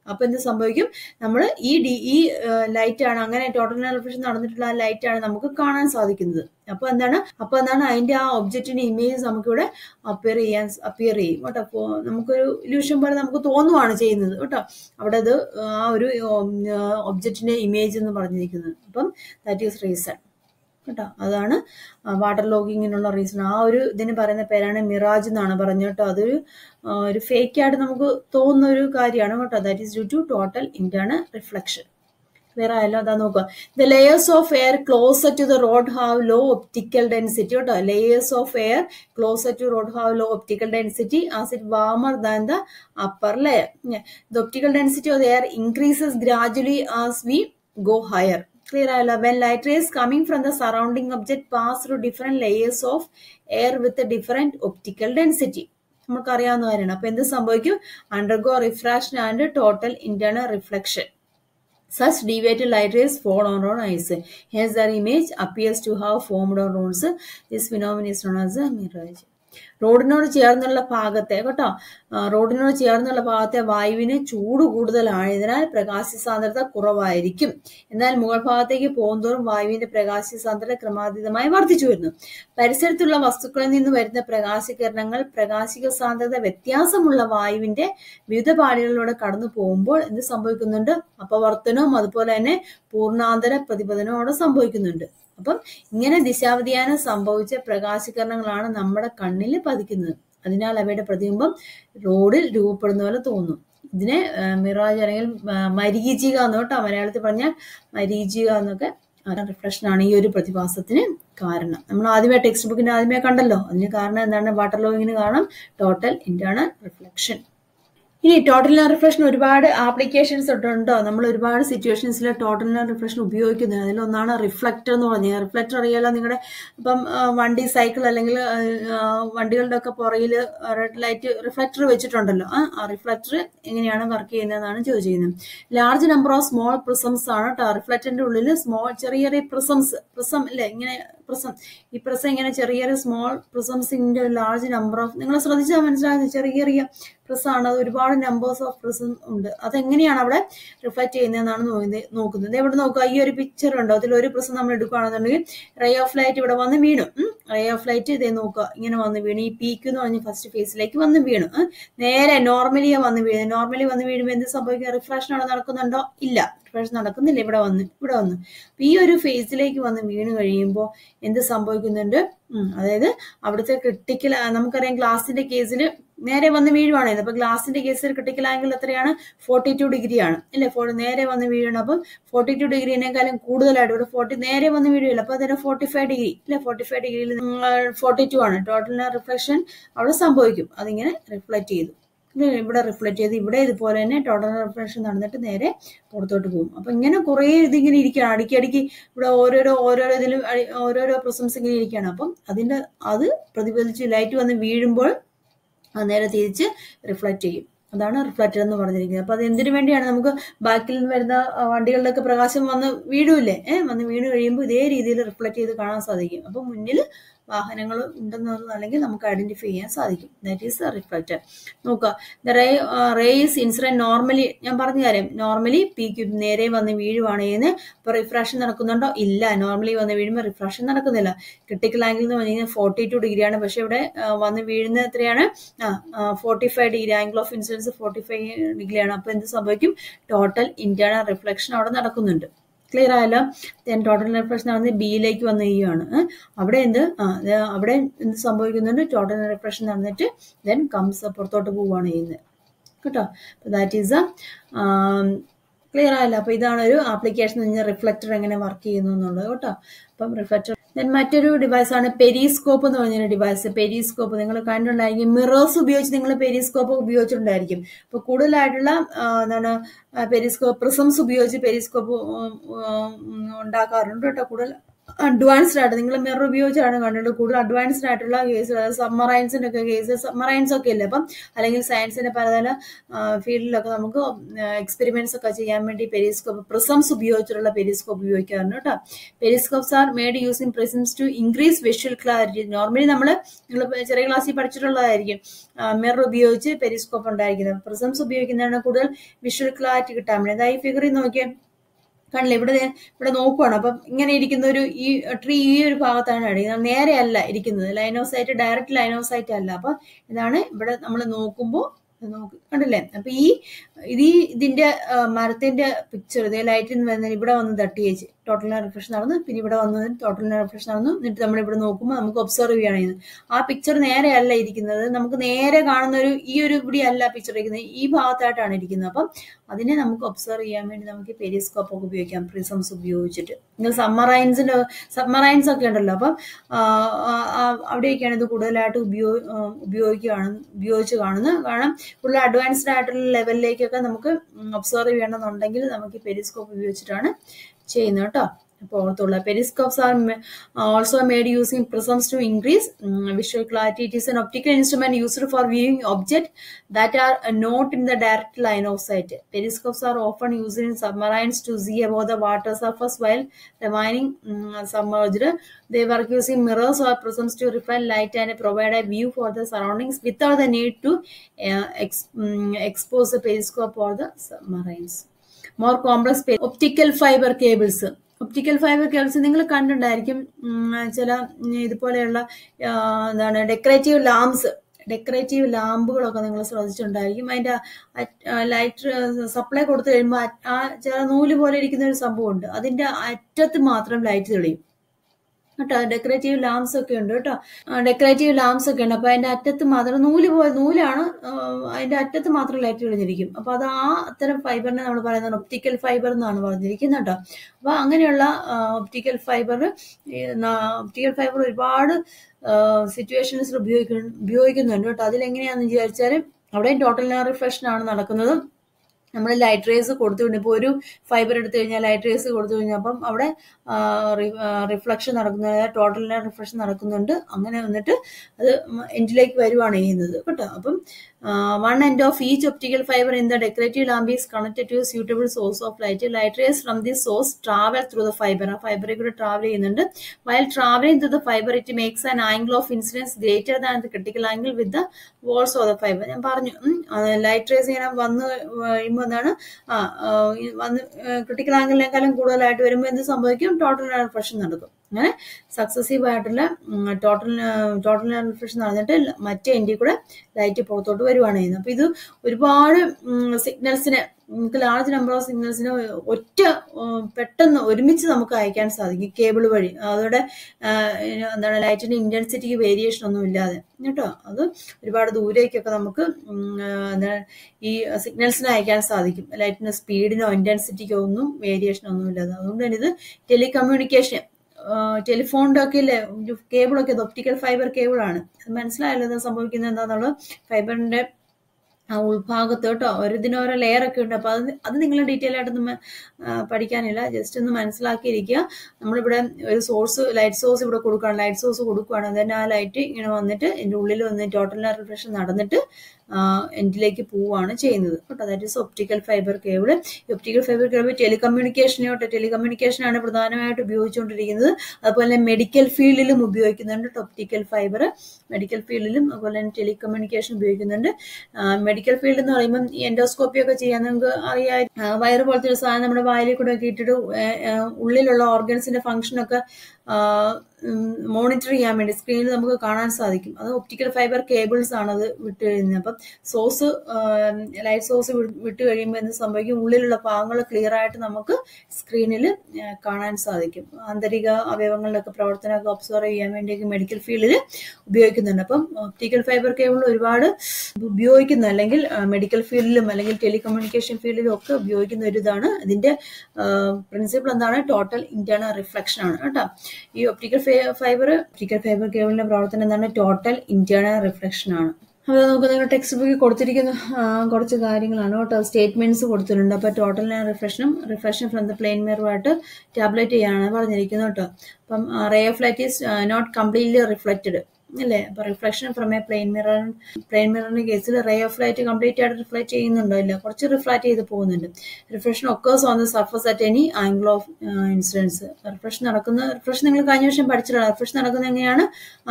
അപ്പൊ എന്ത് സംഭവിക്കും നമ്മൾ ഈ ഡി ഈ ലൈറ്റ് ആണ് അങ്ങനെ ടോട്ടൽ റിഫ്ലക്ഷൻ നടന്നിട്ടുള്ള ആ ലൈറ്റ് ആണ് നമുക്ക് കാണാൻ സാധിക്കുന്നത് അപ്പൊ എന്താണ് അപ്പൊ എന്താണ് അതിന്റെ ആ ഒബ്ജക്റ്റിന്റെ ഇമേജ് നമുക്കിവിടെ അപ്പിയർ ചെയ്യാൻ അപ്പിയർ ചെയ്യും കേട്ടോ അപ്പോ നമുക്കൊരു ഇല്യൂഷൻ പോലെ നമുക്ക് തോന്നുവാണ് ചെയ്യുന്നത് കേട്ടോ അവിടെ അത് ആ ഒരു ഒബ്ജക്റ്റിന്റെ ഇമേജ് എന്ന് പറഞ്ഞിരിക്കുന്നത് അപ്പം ദാറ്റ് ഈസ് റീസൺ കേട്ടോ അതാണ് വാട്ടർ ലോഗിങ്ങിനുള്ള റീസൺ ആ ഒരു ഇതിന് പറയുന്ന പേരാണ് മിറാജ് എന്നാണ് പറഞ്ഞത് കേട്ടോ അതൊരു ആ, ഒരു ഫേക്ക് ആയിട്ട് നമുക്ക് തോന്നുന്ന ഒരു കാര്യമാണ് കേട്ടോ that is due to total internal reflection clear ആയല്ലോ അതാ നോക്കുക the layers of air closer to the road have low optical density കേട്ടോ layers of air closer to road have low optical density as it warmer than the upper layer the optical density of the air increases gradually as we go higher clear ആയല്ലോ when light rays coming from the surrounding object pass through different layers of air with different optical density നമുക്കറിയാവുന്ന കാര്യമാണ് അപ്പൊ എന്ത് സംഭവിക്കും undergo refraction and total internal reflection Such deviated light rays fall on our eyes. Hence, their image appears to have formed on roads. This phenomenon is known as a mirage. റോഡിനോട് ചേർന്നുള്ള ഭാഗത്തെ കേട്ടോ ആ, റോഡിനോട് ചേർന്നുള്ള ഭാഗത്തെ വായുവിന് ചൂട് കൂടുതലായതിനാൽ പ്രകാശ സാന്ദ്രത കുറവായിരിക്കും എന്നാൽ മുകൾ ഭാഗത്തേക്ക് പോകുന്തോറും വായുവിന്റെ പ്രകാശ സാന്ദ്രത ക്രമാതീതമായി വർദ്ധിച്ചു വരുന്നു പരിസരത്തുള്ള വസ്തുക്കളിൽ നിന്ന് വരുന്ന പ്രകാശകിരണങ്ങൾ പ്രകാശിക സാന്ദ്രത വ്യത്യാസമുള്ള വായുവിന്റെ വിവിധ പാളികളിലൂടെ കടന്നു പോകുമ്പോൾ എന്ത് സംഭവിക്കുന്നുണ്ട് അപവർത്തനവും അതുപോലെ തന്നെ പൂർണ്ണാന്തര പ്രതിപതനവും അവിടെ സംഭവിക്കുന്നുണ്ട് അപ്പം ഇങ്ങനെ ദിശാവ്യതിയാനം സംഭവിച്ച പ്രകാശകിരണങ്ങളാണ് നമ്മുടെ കണ്ണിൽ പതിക്കുന്നത് അതിനാൽ അവയുടെ പ്രതിബിംബം റോഡിൽ രൂപപ്പെടുന്ന പോലെ തോന്നും ഇതിനെ ആ, മിറാജ് അല്ലെങ്കിൽ ആ, മരീചിക എന്ന് കേട്ടോ മലയാളത്തിൽ പറഞ്ഞാൽ മരീചിക എന്നൊക്കെ റിഫ്ലക്ഷൻ ആണ് ഈ ഒരു പ്രതിഭാസത്തിന് കാരണം നമ്മൾ ആദ്യമേ ടെക്സ്റ്റ് ബുക്കിന്റെ ആദ്യമേ കണ്ടല്ലോ അതിന് കാരണം എന്താണ് വാട്ടർ ലോയിങ്ങിന് കാരണം ടോട്ടൽ ഇന്റേണൽ റിഫ്ലക്ഷൻ ഇനി ടോട്ടൽ റിഫ്ലക്ഷൻ ഒരുപാട് ആപ്ലിക്കേഷൻസ് ഉണ്ടോ നമ്മൾ ഒരുപാട് സിറ്റുവേഷൻസിൽ ടോട്ടൽ റിഫ്ലക്ഷൻ ഉപയോഗിക്കുന്നത് അതിലൊന്നാണ് റിഫ്ലക്ടർ എന്ന് പറഞ്ഞത് റിഫ്ലക്ടർ അറിയാലോ നിങ്ങളുടെ ഇപ്പം ആ, വണ്ടി സൈക്കിൾ അല്ലെങ്കിൽ ആ, വണ്ടികളുടെ ഒക്കെ പുറകിൽ റെഡ് ലൈറ്റ് റിഫ്ലക്ടർ വെച്ചിട്ടുണ്ടല്ലോ ആ, ആ റിഫ്ലക്ടർ എങ്ങനെയാണ് വർക്ക് ചെയ്യുന്നതെന്നാണ് ചോദിച്ചിരുന്നത് large number of small prisms ആണ് കേട്ടോ റിഫ്ലക്ടറിന്റെ ഉള്ളിൽ സ്മോൾ ചെറിയ ചെറിയ പ്രിസംസ് പ്രിസം ഇല്ലേ ഇങ്ങനെ പ്രിസം ഈ പ്രിസം ഇങ്ങനെ ചെറിയ ചെറിയ സ്മോൾ പ്രിസംസിന്റെ ലാർജ് നമ്പർ ഓഫ് നിങ്ങൾ ശ്രദ്ധിച്ചാൽ മനസ്സിലാകുന്നത് ചെറിയ ചെറിയ പ്രിസം ആണ് അത് ഒരുപാട് നമ്പേഴ്സ് ഓഫ് പ്രിസം ഉണ്ട് അതെങ്ങനെയാണ് അവിടെ റിഫ്ലക്ട് ചെയ്യുന്നതെന്നാണ് നോക്കുന്നത് നോക്കുന്നത് ഇവിടെ നോക്കുക ഈ ഒരു പിക്ചർ ഉണ്ടോ അതിൽ ഒരു പ്രിസം നമ്മൾ എടുക്കുകയാണെന്നുണ്ടെങ്കിൽ റേ ഓഫ് ലൈറ്റ് ഇവിടെ വന്ന് വീണു റേ ഓഫ് ലൈറ്റ് ഇതേ നോക്കുക ഇങ്ങനെ വന്ന് വീണു ഈ പീക്ക് എന്ന് പറഞ്ഞ ഫസ്റ്റ് ഫേസിലേക്ക് വന്ന് വീണു ഉം. നേരെ നോർമലി വന്ന് വീഴുന്നത് നോർമലി വന്ന് വീഴുമ്പോൾ എന്ത് സംഭവിക്കുക റിഫ്ലക്ഷൻ അവിടെ നടക്കുന്നുണ്ടോ ഇല്ല റിഫ്ലക്ഷൻ നടക്കുന്നില്ല ഇവിടെ വന്ന് ഇവിടെ വന്ന് അപ്പൊ ഈ ഒരു ഫേസിലേക്ക് വന്ന് വീണ് കഴിയുമ്പോൾ എന്ത് സംഭവിക്കുന്നുണ്ട് ഉം, അതായത് അവിടുത്തെ ക്രിട്ടിക്കൽ നമുക്കറിയാം ഗ്ലാസിന്റെ കേസിൽ നേരെ വന്ന് വീഴുവാണ് അപ്പൊ ഗ്ലാസിന്റെ കേസിൽ ക്രിട്ടിക്കൽ ആംഗിൾ എത്രയാണ് ഫോർട്ടി ടു ഡിഗ്രി ആണ് അല്ലെ ഫോ നേരെ വന്ന് വീഴണം അപ്പം ഫോർട്ടി ടു ഡിഗ്രിനേക്കാളും കൂടുതലായിട്ട് ഇവിടെ ഫോർട്ടി നേരെ വന്ന് വീഴുകയില്ല അപ്പൊ അതിന് ഫോർട്ടി ഫൈവ് ഡിഗ്രി അല്ലെ ഫോർട്ടി ഫൈവ് ഡിഗ്രിയിൽ ഫോർട്ടി ടു ആണ് ടോട്ടൽ റിഫ്ലക്ഷൻ അവിടെ സംഭവിക്കും അതിങ്ങനെ റിഫ്ലക്ട് ചെയ്തു ഇത് ഇവിടെ റിഫ്ലക്ട് ചെയ്ത് ഇവിടെ ഇതുപോലെ തന്നെ ടോട്ടൽ റിഫ്ലക്ഷൻ നടന്നിട്ട് നേരെ പുറത്തോട്ട് പോകും അപ്പൊ ഇങ്ങനെ കുറേ ഇതിങ്ങനെ ഇരിക്കുകയാണ് അടിക്കടിക്ക് ഇവിടെ ഓരോരോ ഓരോരോ ഇതിലും അടി- ഓരോരോ പ്രസംസ് ഇങ്ങനെ ഇരിക്കുകയാണ് അപ്പം അതിന്റെ അത് പ്രതിഫലിച്ച് ലൈറ്റ് വന്ന് വീഴുമ്പോൾ അത് നേരെ തിരിച്ച് റിഫ്ലക്ട് ചെയ്യും അതാണ് റിഫ്ലക്റ്റർ എന്ന് പറഞ്ഞിരിക്കുന്നത് അപ്പൊ അത് എന്തിനു വേണ്ടിയാണ് നമുക്ക് ബാക്കിൽ നിന്ന് വരുന്ന ആ, വണ്ടികളുടെയൊക്കെ പ്രകാശം വന്ന് വീഴൂലേ ഏഹ് വന്ന് വീണ് കഴിയുമ്പോൾ ഇതേ രീതിയിൽ റിഫ്ലക്ട് ചെയ്ത് കാണാൻ സാധിക്കും അപ്പൊ മുന്നിൽ വാഹനങ്ങൾ ഉണ്ടെന്നുള്ളതല്ലെങ്കിൽ നമുക്ക് ഐഡന്റിഫൈ ചെയ്യാൻ സാധിക്കും ദാറ്റ് ഈസ് റിഫ്ലക്റ്റർ നോക്കുക the ray rays incident normally ഞാൻ പറഞ്ഞ കാര്യം നോർമലി പീക്ക് നേരെ വന്ന് വീഴുവാണ് ചെയ്യുന്നത് അപ്പൊ റിഫ്രാക്ഷൻ നടക്കുന്നുണ്ടോ ഇല്ല നോർമലി വന്ന് വീഴുമ്പോൾ റിഫ്രാക്ഷൻ നടക്കുന്നില്ല ക്രിട്ടിക്കൽ ആംഗിൾ എന്ന് പറഞ്ഞു കഴിഞ്ഞാൽ ഫോർട്ടി ടു ഡിഗ്രിയാണ് പക്ഷെ ഇവിടെ ആ, വന്ന് വീഴുന്നത് എത്രയാണ് forty five degree angle of incidence forty five ഡിഗ്രിയാണ് അപ്പൊ എന്ത് സംഭവിക്കും ടോട്ടൽ ഇന്റേണൽ റിഫ്ലക്ഷൻ അവിടെ നടക്കുന്നുണ്ട് ക്ലിയർ ആയല്ലോ ദെൻ ടോട്ടൽ റിഫ്ലക്ഷൻ നടന്ന് ബിയിലേക്ക് വന്ന് ചെയ്യുകയാണ് ഏഹ് അവിടെ എന്ത് ആ ദേ അവിടെ എന്ത് സംഭവിക്കുന്നുണ്ട് ടോട്ടൽ റിഫ്ലക്ഷൻ നടന്നിട്ട് ദെൻ കംസ് പുറത്തോട്ട് പോവുകയാണ് ചെയ്യുന്നത് കേട്ടോ ദാറ്റ് ഈസ് ക്ലിയർ ആയല്ലോ അപ്പൊ ഇതാണ് ഒരു ആപ്ലിക്കേഷൻ റിഫ്ലക്ടർ എങ്ങനെ വർക്ക് ചെയ്യുന്നു എന്നുള്ളത് കേട്ടോ അപ്പം റിഫ്ലക്ടർ ദെൻ മറ്റൊരു ഡിവൈസ് ആണ് പെരിസ്കോപ്പ് എന്ന് പറഞ്ഞൊരു ഡിവൈസ് പെരിസ്കോപ്പ് നിങ്ങൾ കണ്ടിട്ടുണ്ടായിരിക്കും മിറേഴ്സ് ഉപയോഗിച്ച് നിങ്ങൾ പെരിസ്കോപ്പ് ഉപയോഗിച്ചിട്ടുണ്ടായിരിക്കും അപ്പൊ കൂടുതലായിട്ടുള്ള ആ, എന്താണ് പെരിസ്കോപ്പ് പ്രിസംസ് ഉപയോഗിച്ച് പെരിസ്കോപ്പ് ഉണ്ടാക്കാറുണ്ട് കേട്ടോ കൂടുതൽ അഡ്വാൻസ്ഡ് ആയിട്ട് നിങ്ങൾ മിറർ ഉപയോഗിച്ചാണ് കണ്ടിട്ട് കൂടുതൽ അഡ്വാൻസ്ഡ് ആയിട്ടുള്ള കേസ് സബ്മറൈൻസിന്റെ ഒക്കെ കേസ് സബ്മറൈൻസ് ഒക്കെ ഇല്ലേ അപ്പം അല്ലെങ്കിൽ സയൻസിന്റെ പലതര ഫീൽഡിലൊക്കെ നമുക്ക് എക്സ്പെരിമെന്റ്സ് ഒക്കെ ചെയ്യാൻ വേണ്ടി പെരിസ്കോപ്പ് പ്രിസംസ് ഉപയോഗിച്ചിട്ടുള്ള പെരിസ്കോപ്പ് ഉപയോഗിക്കാറുണ്ട് കേട്ടോ periscopes are made using prisms to increase visual clarity normally നമ്മൾ നിങ്ങൾ ചെറിയ ക്ലാസ്സിൽ പഠിച്ചിട്ടുള്ളതായിരിക്കും മിറർ ഉപയോഗിച്ച് പെരിസ്കോപ്പ് ഉണ്ടായിരിക്കുന്നത് പ്രിസംസ് ഉപയോഗിക്കുന്നതാണ് കൂടുതൽ വിഷ്വൽ ക്ലാരിറ്റി കിട്ടാൻ വേണ്ടി അതായത് ഈ ഫിഗറിൽ നോക്കിയാൽ കണ്ടില്ല ഇവിടെ ദേ- ഇവിടെ നോക്കുവാണ് അപ്പം ഇങ്ങനെ ഇരിക്കുന്ന ഒരു ഈ ട്രീ ഈ ഒരു ഭാഗത്താണ് ഇരിക്കുന്നത് നേരെയല്ല ഇരിക്കുന്നത് ലൈനോസൈറ്റ് ഡയറക്റ്റ് ലൈനോസൈറ്റ് അല്ല അപ്പൊ ഇതാണ് ഇവിടെ നമ്മൾ നോക്കുമ്പോൾ നോക്ക് കണ്ടില്ലേ അപ്പൊ ഈ ഇത് ഈ ഇതിന്റെ ആ, മരത്തിന്റെ പിക്ചർ ഇതേ ലൈറ്റിൽ നിന്ന് വരുന്ന ഇവിടെ വന്ന് തട്ടി വെച്ച് ടോട്ടൽ റിഫ്രഷ് നടന്നു പിന്നെ ഇവിടെ വന്ന് ടോട്ടൽ റിഫ്രഷ് നടന്നു എന്നിട്ട് നമ്മൾ ഇവിടെ നോക്കുമ്പോൾ നമുക്ക് ഒബ്സർവ് ചെയ്യണം ചെയ്യുന്നത് ആ പിക്ചർ നേരെയല്ല ഇരിക്കുന്നത് നമുക്ക് നേരെ കാണുന്ന ഒരു ഈ ഒരു ഇവിടെ അല്ല പിക്ചർ ഇരിക്കുന്നത് ഈ ഭാഗത്തായിട്ടാണ് ഇരിക്കുന്നത് അപ്പം അതിനെ നമുക്ക് ഒബ്സർവ് ചെയ്യാൻ വേണ്ടി നമുക്ക് പെരിസ്കോപ്പ് ഒക്കെ ഉപയോഗിക്കാം പ്രിസംസ് ഉപയോഗിച്ചിട്ട് നിങ്ങൾ സബ്മറൈൻസിന്റെ സബ്മറൈൻസ് ഒക്കെ ഉണ്ടല്ലോ അപ്പം ആ, ആ, ആ, അവിടെയൊക്കെയാണ് ഇത് കൂടുതലായിട്ട് ഉപയോഗ ഉപയോഗിക്കുകയാണ് ഉപയോഗിച്ച് കാണുന്നത് കാരണം കൂടുതൽ അഡ്വാൻസ്ഡ് ആയിട്ടുള്ള ലെവലിലേക്കൊക്കെ നമുക്ക് ഒബ്സർവ് ചെയ്യണമെന്നുണ്ടെങ്കിൽ നമുക്ക് പെരിസ്കോപ്പ് ഉപയോഗിച്ചിട്ടാണ് ചെയ്യുന്നത് കേട്ടോ അപ്പോൾ ഓർത്തുള്ള periscopes are also made using prisms to increase visual clarity it is an optical instrument used for viewing object that are not in the direct line of sight periscopes are often used in submarines to see above the water surface while remaining submerged they work using mirrors or prisms to reflect light and provide a view for the surroundings without the need to uh, ex- mm, expose the periscope or the submarines. More complex optical fibre cables optical fibre cables നിങ്ങൾ കണ്ടിട്ടുണ്ടായിരിക്കും ഉം, ചില ഉം, ഇതുപോലെയുള്ള ആ, എന്താണ് decorative lamps decorative ലാമ്പുകളൊക്കെ നിങ്ങൾ ശ്രദ്ധിച്ചിട്ടുണ്ടായിരിക്കും അതിന്റെ ലൈറ്റ് സപ്ലൈ കൊടുത്തു കഴിയുമ്പോൾ ആ ചില നൂല് പോലെ ഇരിക്കുന്ന ഒരു സംഭവമുണ്ട് അതിന്റെ അറ്റത്ത് മാത്രം ലൈറ്റ് തെളിയും കേട്ടോ ഡെക്കറേറ്റീവ് ലാംസ് ഒക്കെ ഉണ്ട് കേട്ടോ ഡെക്കറേറ്റീവ് ലാംസ് ഒക്കെ ഉണ്ട് അപ്പൊ അതിന്റെ അറ്റത്ത് മാത്രം നൂല് പോലെ നൂലാണ് ആ, അതിന്റെ അറ്റത്ത് മാത്രം ലൈറ്റ് തെളിഞ്ഞിരിക്കും അപ്പൊ അത് ആ അത്തരം ഫൈബറിനെ നമ്മൾ പറയുന്നത് ഒപ്റ്റിക്കൽ ഫൈബർ എന്നാണ് പറഞ്ഞിരിക്കുന്നത് കേട്ടോ അപ്പൊ അങ്ങനെയുള്ള ഒപ്റ്റിക്കൽ ഫൈബർ ഒപ്റ്റിക്കൽ ഫൈബർ ഒരുപാട് സിറ്റുവേഷൻസിൽ ഉപയോഗിക്കുന്നു ഉപയോഗിക്കുന്നുണ്ട് കേട്ടോ അതിലെങ്ങനെയാണെന്ന് വിചാരിച്ചാൽ അവിടെയും ടോട്ടൽ റിഫ്ലക്ഷൻ ആണ് നടക്കുന്നത് നമ്മൾ ലൈറ്റ് റേസ് കൊടുത്തു കഴിഞ്ഞാൽ ഇപ്പോൾ ഒരു ഫൈബർ എടുത്തു കഴിഞ്ഞാൽ ലൈറ്റ് റേസ് കൊടുത്തു കഴിഞ്ഞാൽ അപ്പം അവിടെ റിഫ്ലക്ഷൻ നടക്കുന്ന ടോട്ടൽ റിഫ്ലക്ഷൻ നടക്കുന്നുണ്ട് അങ്ങനെ വന്നിട്ട് അത് എൻഡിലേക്ക് വരുവാണ് ചെയ്യുന്നത് കേട്ടോ അപ്പം one end of each optical fibre in the decorative lamp is connected to suitable source of light light rays from the source travel through the fibre ആ ഫൈബറിൽ കൂടെ ട്രാവൽ ചെയ്യുന്നുണ്ട് while travelling through the fibre it makes an angle of incidence greater than the critical angle with the walls of the fibre ഞാൻ പറഞ്ഞു light rays ഇങ്ങനെ വന്ന് കഴിയുമ്പോൾ എന്താണ് ആ ആ, ഈ വന്ന് ക്രിട്ടിക്കൽ ആംഗിളിനേക്കാളും കൂടുതലായിട്ട് വരുമ്പോൾ എന്ത് സംഭവിക്കും ടോട്ടൽ റിഫ്രഷൻ നടക്കും അങ്ങനെ സക്സസീവ് ആയിട്ടുള്ള ടോട്ടൽ ടോട്ടൽ റിഫ്രഷൻ നടന്നിട്ട് മറ്റേ എൻഡിൽ കൂടെ ലൈറ്റ് പുറത്തോട്ട് വരുവാണ് ചെയ്യുന്നത് അപ്പൊ ഇത് ഒരുപാട് സിഗ്നൽസിനെ നമുക്ക് ലാർജ് നമ്പർ ഓഫ് സിഗ്നൽസിനെ ഒറ്റ ഉം, പെട്ടെന്ന് ഒരുമിച്ച് നമുക്ക് അയക്കാൻ സാധിക്കും കേബിൾ വഴി അതോടെ ആ, എന്താണ് ലൈറ്റിന്റെ ഇന്റൻസിറ്റിക്ക് വേരിയേഷൻ ഒന്നും ഇല്ലാതെ കേട്ടോ അത് ഒരുപാട് ദൂരേക്കൊക്കെ നമുക്ക് ഉം, ആ, എന്താണ് ഈ സിഗ്നൽസിനെ അയക്കാൻ സാധിക്കും ലൈറ്റിന്റെ സ്പീഡിനോ ഇന്റൻസിറ്റിക്കോ ഒന്നും വേരിയേഷൻ ഒന്നും ഇല്ലാതെ അതുകൊണ്ട് തന്നെ ഇത് ടെലികമ്മ്യൂണിക്കേഷൻ ടെലിഫോണിന്റെ ഒക്കെ ഇല്ലേ കേബിളൊക്കെ ഒപ്റ്റിക്കൽ ഫൈബർ കേബിൾ ആണ് അത് മനസ്സിലായല്ലോ ഇത് സംഭവിക്കുന്നത് എന്താണെന്നുള്ളത് ഫൈബറിന്റെ ആ ഉൾഭാഗത്ത് കേട്ടോ ഒരു ഇതിന് ഓരോ ലെയർ ഒക്കെ ഉണ്ട് അപ്പൊ അത് അത് നിങ്ങൾ ഡീറ്റെയിൽ ആയിട്ടൊന്നും മ- ആ, പഠിക്കാനില്ല ജസ്റ്റ് ഒന്ന് മനസ്സിലാക്കിയിരിക്കുക നമ്മളിവിടെ ഒരു സോഴ്സ് ലൈറ്റ് സോഴ്സ് ഇവിടെ കൊടുക്കുകയാണ് ലൈറ്റ് സോഴ്സ് കൊടുക്കുകയാണ് അതിന് ആ ലൈറ്റ് ഇങ്ങനെ വന്നിട്ട് ഇതിന്റെ ഉള്ളിൽ വന്ന് ടോട്ടൽ റിഫ്ലക്ഷൻ നടന്നിട്ട് എൻഡിലേക്ക് പോവുകയാണ് ചെയ്യുന്നത് കേട്ടോ that is optical fibre cable optical fibre cable ടെലികമ്മ്യൂണിക്കേഷനോ ടെലികമ്മ്യൂണിക്കേഷൻ ആണ് പ്രധാനമായിട്ട് ഉപയോഗിച്ചുകൊണ്ടിരിക്കുന്നത് അതുപോലെ തന്നെ മെഡിക്കൽ ഫീൽഡിലും ഉപയോഗിക്കുന്നുണ്ട് ഒപ്റ്റിക്കൽ ഫൈബർ മെഡിക്കൽ ഫീൽഡിലും അതുപോലെ തന്നെ ടെലികമ്മ്യൂണിക്കേഷൻ ഉപയോഗിക്കുന്നുണ്ട് മെഡിക്കൽ ഫീൽഡ് എന്ന് പറയുമ്പോൾ ഈ എൻഡോസ്കോപ്പി ഒക്കെ ചെയ്യാൻ നമുക്ക് അറിയാം ആ, വയറ് പോലത്തെ ഒരു സാധനം നമ്മുടെ വായിലേക്ക് കൂടെ ഒക്കെ ഇട്ടിട്ട് ഏ, ഏ, ഉള്ളിലുള്ള ഓർഗൻസിന്റെ ഫംഗ്ഷൻ ഒക്കെ മോണിറ്റർ ചെയ്യാൻ വേണ്ടി സ്ക്രീനിൽ നമുക്ക് കാണാൻ സാധിക്കും അത് ഒപ്റ്റിക്കൽ ഫൈബർ കേബിൾസ് ആണ് അത് വിട്ട് കഴിയുന്നത് അപ്പം സോഴ്സ് ലൈറ്റ് സോഴ്സ് വിട്ട് കഴിയുമ്പോൾ എന്ത് സംഭവിക്കും ഉള്ളിലുള്ള ഭാഗങ്ങൾ ക്ലിയർ ആയിട്ട് നമുക്ക് സ്ക്രീനിൽ കാണാൻ സാധിക്കും ആന്തരിക അവയവങ്ങളിലൊക്കെ പ്രവർത്തനമൊക്കെ ഒബ്സർവ് ചെയ്യാൻ വേണ്ടിയൊക്കെ മെഡിക്കൽ ഫീൽഡിൽ ഉപയോഗിക്കുന്നുണ്ട് അപ്പം ഒപ്റ്റിക്കൽ ഫൈബർ കേബിൾ ഒരുപാട് ഉപയോഗിക്കുന്ന അല്ലെങ്കിൽ മെഡിക്കൽ ഫീൽഡിലും അല്ലെങ്കിൽ ടെലികമ്മ്യൂണിക്കേഷൻ ഫീൽഡിലും ഒക്കെ ഉപയോഗിക്കുന്ന ഒരു ഇതാണ് ഇതിന്റെ പ്രിൻസിപ്പിൾ എന്താണ് ടോട്ടൽ ഇന്റേണൽ റിഫ്ലക്ഷൻ ആണ് കേട്ടോ ഈ ഒപ്റ്റിക്കൽ ഫൈബർ ഒപ്റ്റിക്കൽ ഫൈബർ കേബിളിന്റെ പ്രവർത്തനം എന്താണ് ടോട്ടൽ ഇന്റേണൽ റിഫ്ലക്ഷൻ ആണ് അപ്പോൾ നമുക്ക് നിങ്ങളുടെ ടെക്സ്റ്റ് ബുക്കിൽ കൊടുത്തിരിക്കുന്ന ആ, കുറച്ച് കാര്യങ്ങളാണ് കേട്ടോ സ്റ്റേറ്റ്മെന്റ്സ് കൊടുത്തിട്ടുണ്ട് അപ്പോൾ ടോട്ടൽ റിഫ്രഷനും റിഫ്രഷൻ ഫ്രം ദ പ്ലെയിൻ മിററുമായിട്ട് ടാബ്ലറ്റ് ചെയ്യാനാണ് പറഞ്ഞിരിക്കുന്നത് കേട്ടോ അപ്പം ray of light is not completely reflected അല്ലേ അപ്പൊ reflection from a plane mirror plane മിററിന്റെ കേസിൽ റേ ഓഫ് ലൈറ്റ് കംപ്ലീറ്റ് ആയിട്ട് റിഫ്ലക്ട് ചെയ്യുന്നുണ്ടോ ഇല്ല കുറച്ച് റിഫ്ലക്ട് ചെയ്ത് പോകുന്നുണ്ട് reflection occurs on the surface at any angle of incidence refraction നടക്കുന്ന റിഫ്രഷൻ നിങ്ങൾ കഴിഞ്ഞ വർഷം പഠിച്ചിട്ടുള്ള റിഫ്രഷൻ നടക്കുന്നത് എങ്ങനെയാണ്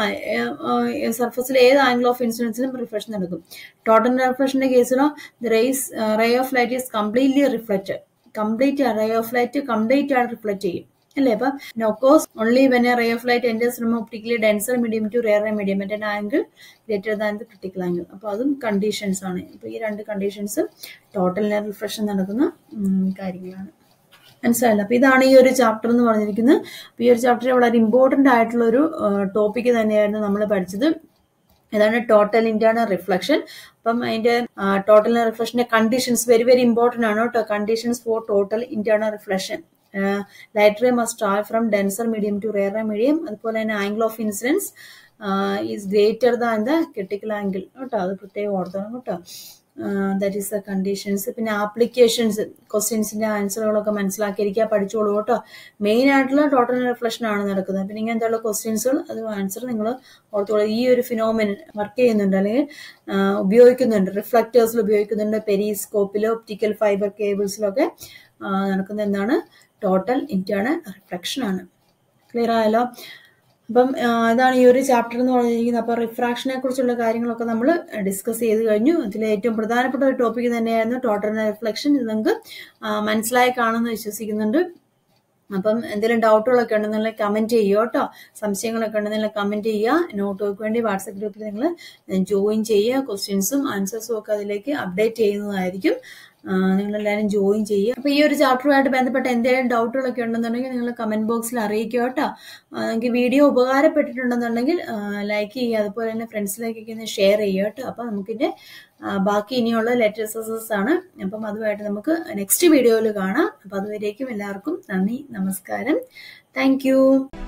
സർഫസിൽ ഏത് ആംഗിൾ ഓഫ് ഇൻസിഡൻസിലും റിഫ്രഷൻ നടക്കും ടോട്ടൽ റിഫ്രഷന്റെ കേസിലോ the rays ray of light is completely reflected complete ray of light complete ആയിട്ട് റിഫ്ലക്ട് ചെയ്യും അല്ലേ അപ്പം നോക്കോസ് only when a ray of light enters from optically denser medium to rare medium at angle greater than the critical angle അപ്പോൾ അതും conditions ആണ് അപ്പോൾ ഈ രണ്ട് കണ്ടീഷൻസ് ടോട്ടൽ റിഫ്രഷൻ നടക്കുന്ന ഉം, കാര്യങ്ങളാണ് മനസ്സിലായല്ലോ അപ്പൊ ഇതാണ് ഈ ഒരു ചാപ്റ്റർ എന്ന് പറഞ്ഞിരിക്കുന്നത് അപ്പൊ ഈ ഒരു ചാപ്റ്റർ വളരെ ഇമ്പോർട്ടന്റ് ആയിട്ടുള്ള ഒരു ടോപ്പിക് തന്നെയായിരുന്നു നമ്മൾ പഠിച്ചത് ഇതാണ് ടോട്ടൽ ഇന്റേണൽ റിഫ്ലക്ഷൻ അപ്പം അതിന്റെ ടോട്ടൽ റിഫ്ലക്ഷന്റെ കണ്ടീഷൻസ് വെരി വെരി ഇമ്പോർട്ടന്റ് ആണ് കേട്ടോ conditions for total internal reflection light ray must travel from denser medium to rare medium അതുപോലെ തന്നെ angle of incidence is greater than the critical angle കേട്ടോ അത് പ്രത്യേകം ഓർത്തണം കേട്ടോ ദാറ്റ് ഈസ് ദ കണ്ടീഷൻസ് പിന്നെ ആപ്ലിക്കേഷൻസ് ക്വസ്റ്റ്യൻസിന്റെ ആൻസറുകളൊക്കെ മനസ്സിലാക്കിയിരിക്കുക പഠിച്ചോളൂ കേട്ടോ മെയിൻ ആയിട്ടുള്ള ടോട്ടൽ റിഫ്ലക്ഷൻ ആണ് നടക്കുന്നത് പിന്നെ ഇങ്ങനത്തെ ക്വസ്റ്റ്യൻസുകൾ അത് ആൻസർ നിങ്ങൾ ഓർത്തോളൂ ഈ ഒരു ഫിനോമിൻ വർക്ക് ചെയ്യുന്നുണ്ട് അല്ലെങ്കിൽ ആ, ഉപയോഗിക്കുന്നുണ്ട് റിഫ്ലക്റ്റേഴ്സിൽ ഉപയോഗിക്കുന്നുണ്ട് പെരിസ്കോപ്പിലോ ഒപ്റ്റിക്കൽ ഫൈബർ കേബിൾസിലൊക്കെ നടക്കുന്ന എന്താണ് ടോട്ടൽ ഇന്റേണൽ റിഫ്ലക്ഷൻ ആണ് ക്ലിയർ ആയല്ലോ അപ്പം ആ, ഇതാണ് ഈ ഒരു ചാപ്റ്റർ എന്ന് പറഞ്ഞിരിക്കുന്നത് അപ്പോൾ റിഫ്രാക്ഷനെ കുറിച്ചുള്ള കാര്യങ്ങളൊക്കെ നമ്മൾ ഡിസ്കസ് ചെയ്ത് കഴിഞ്ഞു അതിൽ ഏറ്റവും പ്രധാനപ്പെട്ട ഒരു ടോപ്പിക് തന്നെയായിരുന്നു ടോട്ടൽ റിഫ്ലക്ഷൻ ഇത് നിങ്ങൾക്ക് ആ, മനസ്സിലായി കാണുമെന്ന് വിശ്വസിക്കുന്നുണ്ട് അപ്പം എന്തെങ്കിലും ഡൗട്ടുകളൊക്കെ ഉണ്ടെന്നുണ്ടെങ്കിൽ കമന്റ് ചെയ്യുക കേട്ടോ സംശയങ്ങളൊക്കെ ഉണ്ടെന്നുണ്ടെങ്കിൽ കമന്റ് ചെയ്യുക നോട്ടുകൾക്ക് വേണ്ടി വാട്സപ്പ് ഗ്രൂപ്പിൽ നിങ്ങൾ ജോയിൻ ചെയ്യുക ക്വസ്റ്റ്യൻസും ആൻസേഴ്സും ഒക്കെ അതിലേക്ക് അപ്ഡേറ്റ് ചെയ്യുന്നതായിരിക്കും നിങ്ങൾ എല്ലാവരും ജോയിൻ ചെയ്യുക അപ്പൊ ഈ ഒരു ചാപ്റ്ററുമായിട്ട് ബന്ധപ്പെട്ട എന്തെങ്കിലും ഡൗട്ടുകളൊക്കെ ഉണ്ടെന്നുണ്ടെങ്കിൽ നിങ്ങൾ കമന്റ് ബോക്സിൽ അറിയിക്കുക കേട്ടോ ആ, നിങ്ങൾക്ക് വീഡിയോ ഉപകാരപ്പെട്ടിട്ടുണ്ടെന്നുണ്ടെങ്കിൽ ലൈക്ക് ചെയ്യുക അതുപോലെ തന്നെ ഫ്രണ്ട്സിലേക്കൊക്കെ ഒന്ന് ഷെയർ ചെയ്യുക കേട്ടോ അപ്പൊ നമുക്കിന്റെ ആ, ബാക്കി ഇനിയുള്ള ലെറ്റേഴ്സസ് ആണ് അപ്പം അതുമായിട്ട് നമുക്ക് നെക്സ്റ്റ് വീഡിയോയിൽ കാണാം അപ്പൊ അതുവരേക്കും എല്ലാവർക്കും നന്ദി നമസ്കാരം താങ്ക്